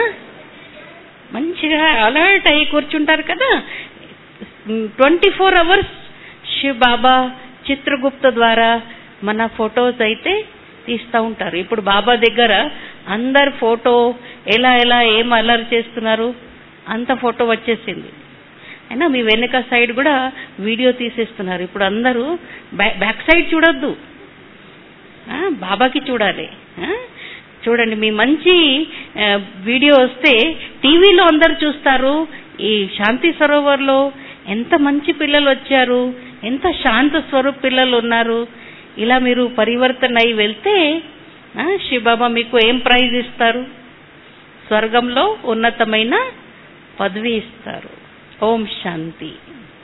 మంచిగా అలర్ట్ అయ్యి కూర్చుంటారు కదా twenty four hours Shiv Baba Chitragupta ద్వారా మన ఫొటోస్ అయితే తీస్తూ ఉంటారు ఇప్పుడు బాబా దగ్గర అందరు ఫోటో ఎలా ఎలా ఏం అలర్ చేస్తున్నారు అంత ఫోటో వచ్చేసింది అయినా మీ వెనుక సైడ్ కూడా వీడియో తీసేస్తున్నారు ఇప్పుడు అందరూ బ్యా- బ్యాక్ సైడ్ చూడొద్దు ఆ, బాబాకి చూడాలి ఆ? చూడండి మీ మంచి ఆ, వీడియో వస్తే టీవీలో అందరు చూస్తారు ఈ శాంతి సరోవర్లో ఎంత మంచి పిల్లలు వచ్చారు ఎంత శాంత స్వరూప్ పిల్లలు ఉన్నారు ఇలా మీరు పరివర్తన అయి వెళ్తే ఆ, శివబాబా మీకు ఏం ప్రైజ్ ఇస్తారు స్వర్గంలో ఉన్నతమైన పదవి ఇస్తారు ఓం శాంతి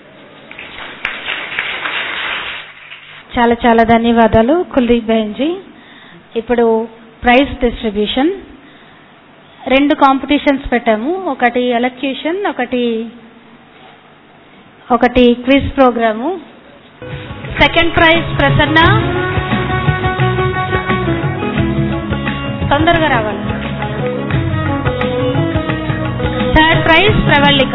చాలా చాలా ధన్యవాదాలు కుల్దీప్ బెహన్జీ ఇప్పుడు ప్రైజ్ డిస్ట్రిబ్యూషన్ రెండు కాంపిటీషన్స్ పెట్టాము ఒకటి ఎలక్యూషన్ ఒకటి ఒకటి quiz program second prize Prasanna తొందరగా రావాలి థర్డ్ ప్రైజ్ ప్రవళిక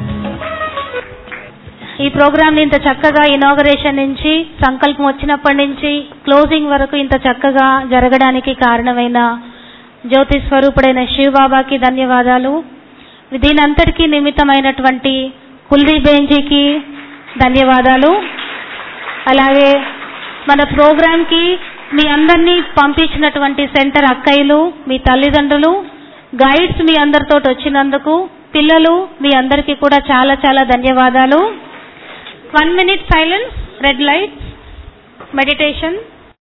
ఈ ప్రోగ్రామ్ ని ఇంత చక్కగా ఇనాగరేషన్ నుంచి సంకల్పం వచ్చినప్పటి నుంచి క్లోజింగ్ వరకు ఇంత చక్కగా జరగడానికి కారణమైన జ్యోతి స్వరూపుడైన శివ్ బాబాకి ధన్యవాదాలు దీనంతటికీ నిమిత్తమైనటువంటి కుల్దీప్ బెంజీకి ధన్యవాదాలు అలాగే మన ప్రోగ్రామ్ కి మీ అందరినీ పంపించినటువంటి సెంటర్ అక్కయ్యలు మీ తల్లిదండ్రులు గైడ్స్ మీ అందరితో వచ్చినందుకు పిల్లలు మీ అందరికీ కూడా చాలా చాలా ధన్యవాదాలు one minute silence red light meditation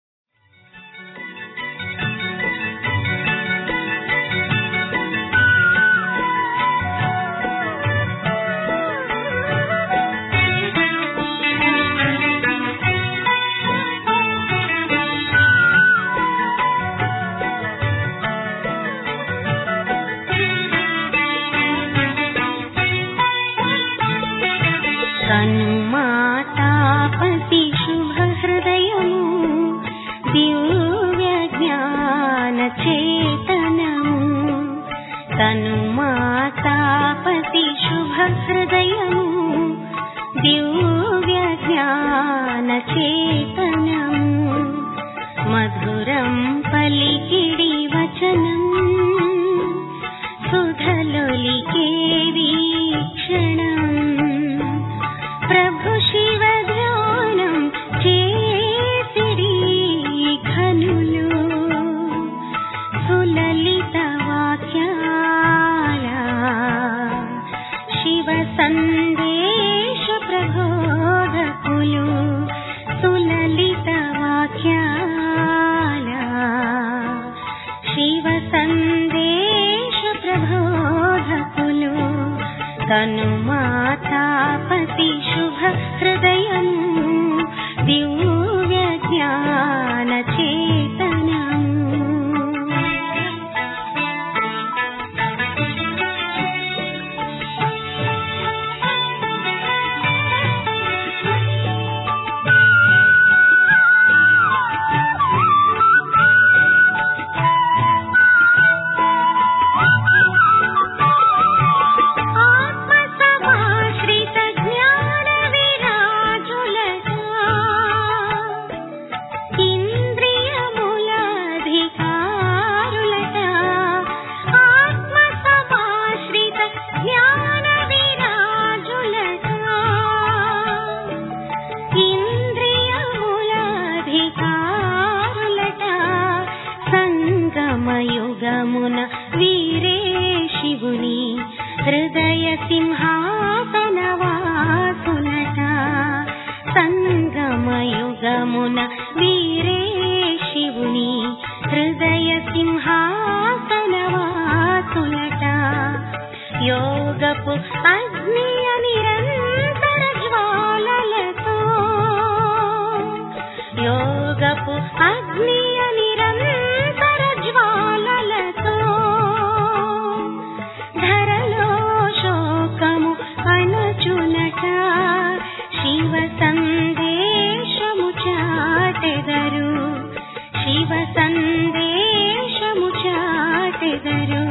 తన్మాతాపతి శుభహృదయము దివ్య జ్ఞాన చేతనము తన్మాతాపతి శుభహృదయము దివ్య జ్ఞాన చేతనము మధురం పలికిడి వచనం సుధలొలికే వీక్షణం ప్రభు శివ ధ్యానం చేసిడి తనుమాతాపతి శుభ హృదయము దివ్య జ్ఞాన చేతనము ఆత్మ సమాశ్రిత జ్ఞాన విరాజులగా ఇంద్రియములాధికారులగా ఆత్మ సమాశ్రిత జ్ఞాన విరాజులగా ఇంద్రియములాధికారులగా సంగమయుగమున వీరే శివుని హృదయ సింహాసన వాసులట సంగమయుగమున వీరే శివుని హృదయ సింహాసన వాసులట యోగపు అగ్నియ నిరంతర జ్వాలలతో యోగపు అగ్నియ నిరంతర జ్వాలలతో ధరలో శోకము అణచునట శివ సందేశము చాటెదరు శివ సందేశము చాటెదరు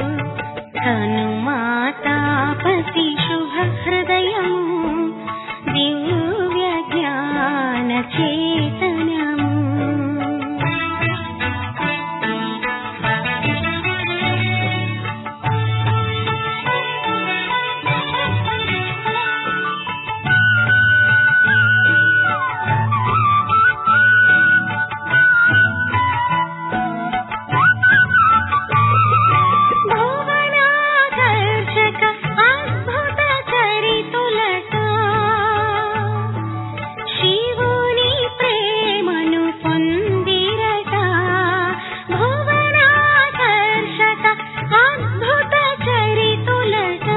హనుమాతాపతి శుభ హృదయము దివ్య జ్ఞాన చేతనము భువనాకర్షక అద్భుత చరితులతో శివుని ప్రేమను పొందిరట భువనాకర్షక అద్భుత చరితులట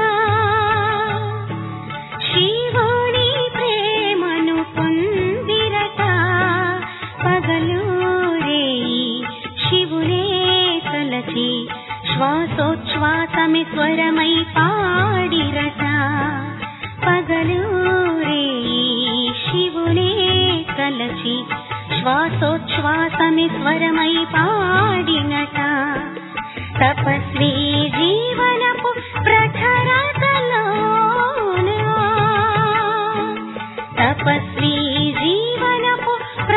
శివుని ప్రేమను పొందిరట పగలు రేయి శివునే తలచి శ్వాసోచ్ఛ్వాసమి స్వరమై పాడిరట పగలు రేయి శివునే కలచి శ్వాసోచ్ఛ్వాసమి స్వరమై పాడినట తపస్వి జీవనపు ప్రఖరతలోన తపస్వి జీవనపు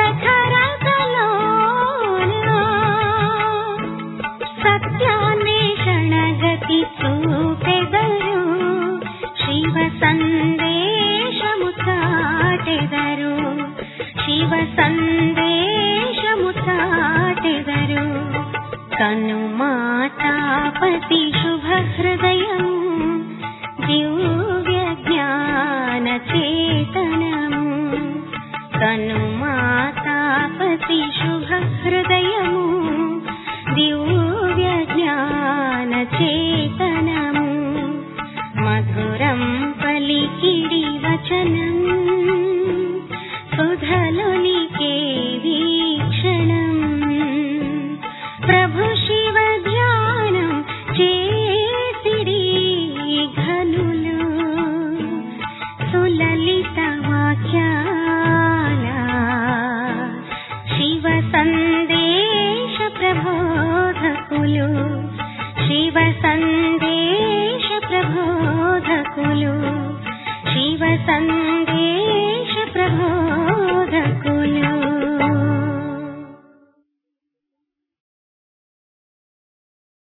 ప్రఖరతలోన సత్యాన్వేషణ గతి చూపెదరు శివ సందేశము చాటెదరు శివ సందేశము చాటెదరు కనుమాతాపతి శుభ హృదయము దివ్య జ్ఞాన చేతనము కనుమాతాపతి శుభ హృదయము దివ్య జ్ఞాన చేతనము మధురం పలికిడి వచనం సుధలులికే వీక్షణం ప్రభు శివ ధ్యానం చేసిడి ఘనులు సులలిత వాక్యాల శివ సందేశ ప్రబోధకులు శివ సందేశ ప్రబోధకులు శివ సందేశ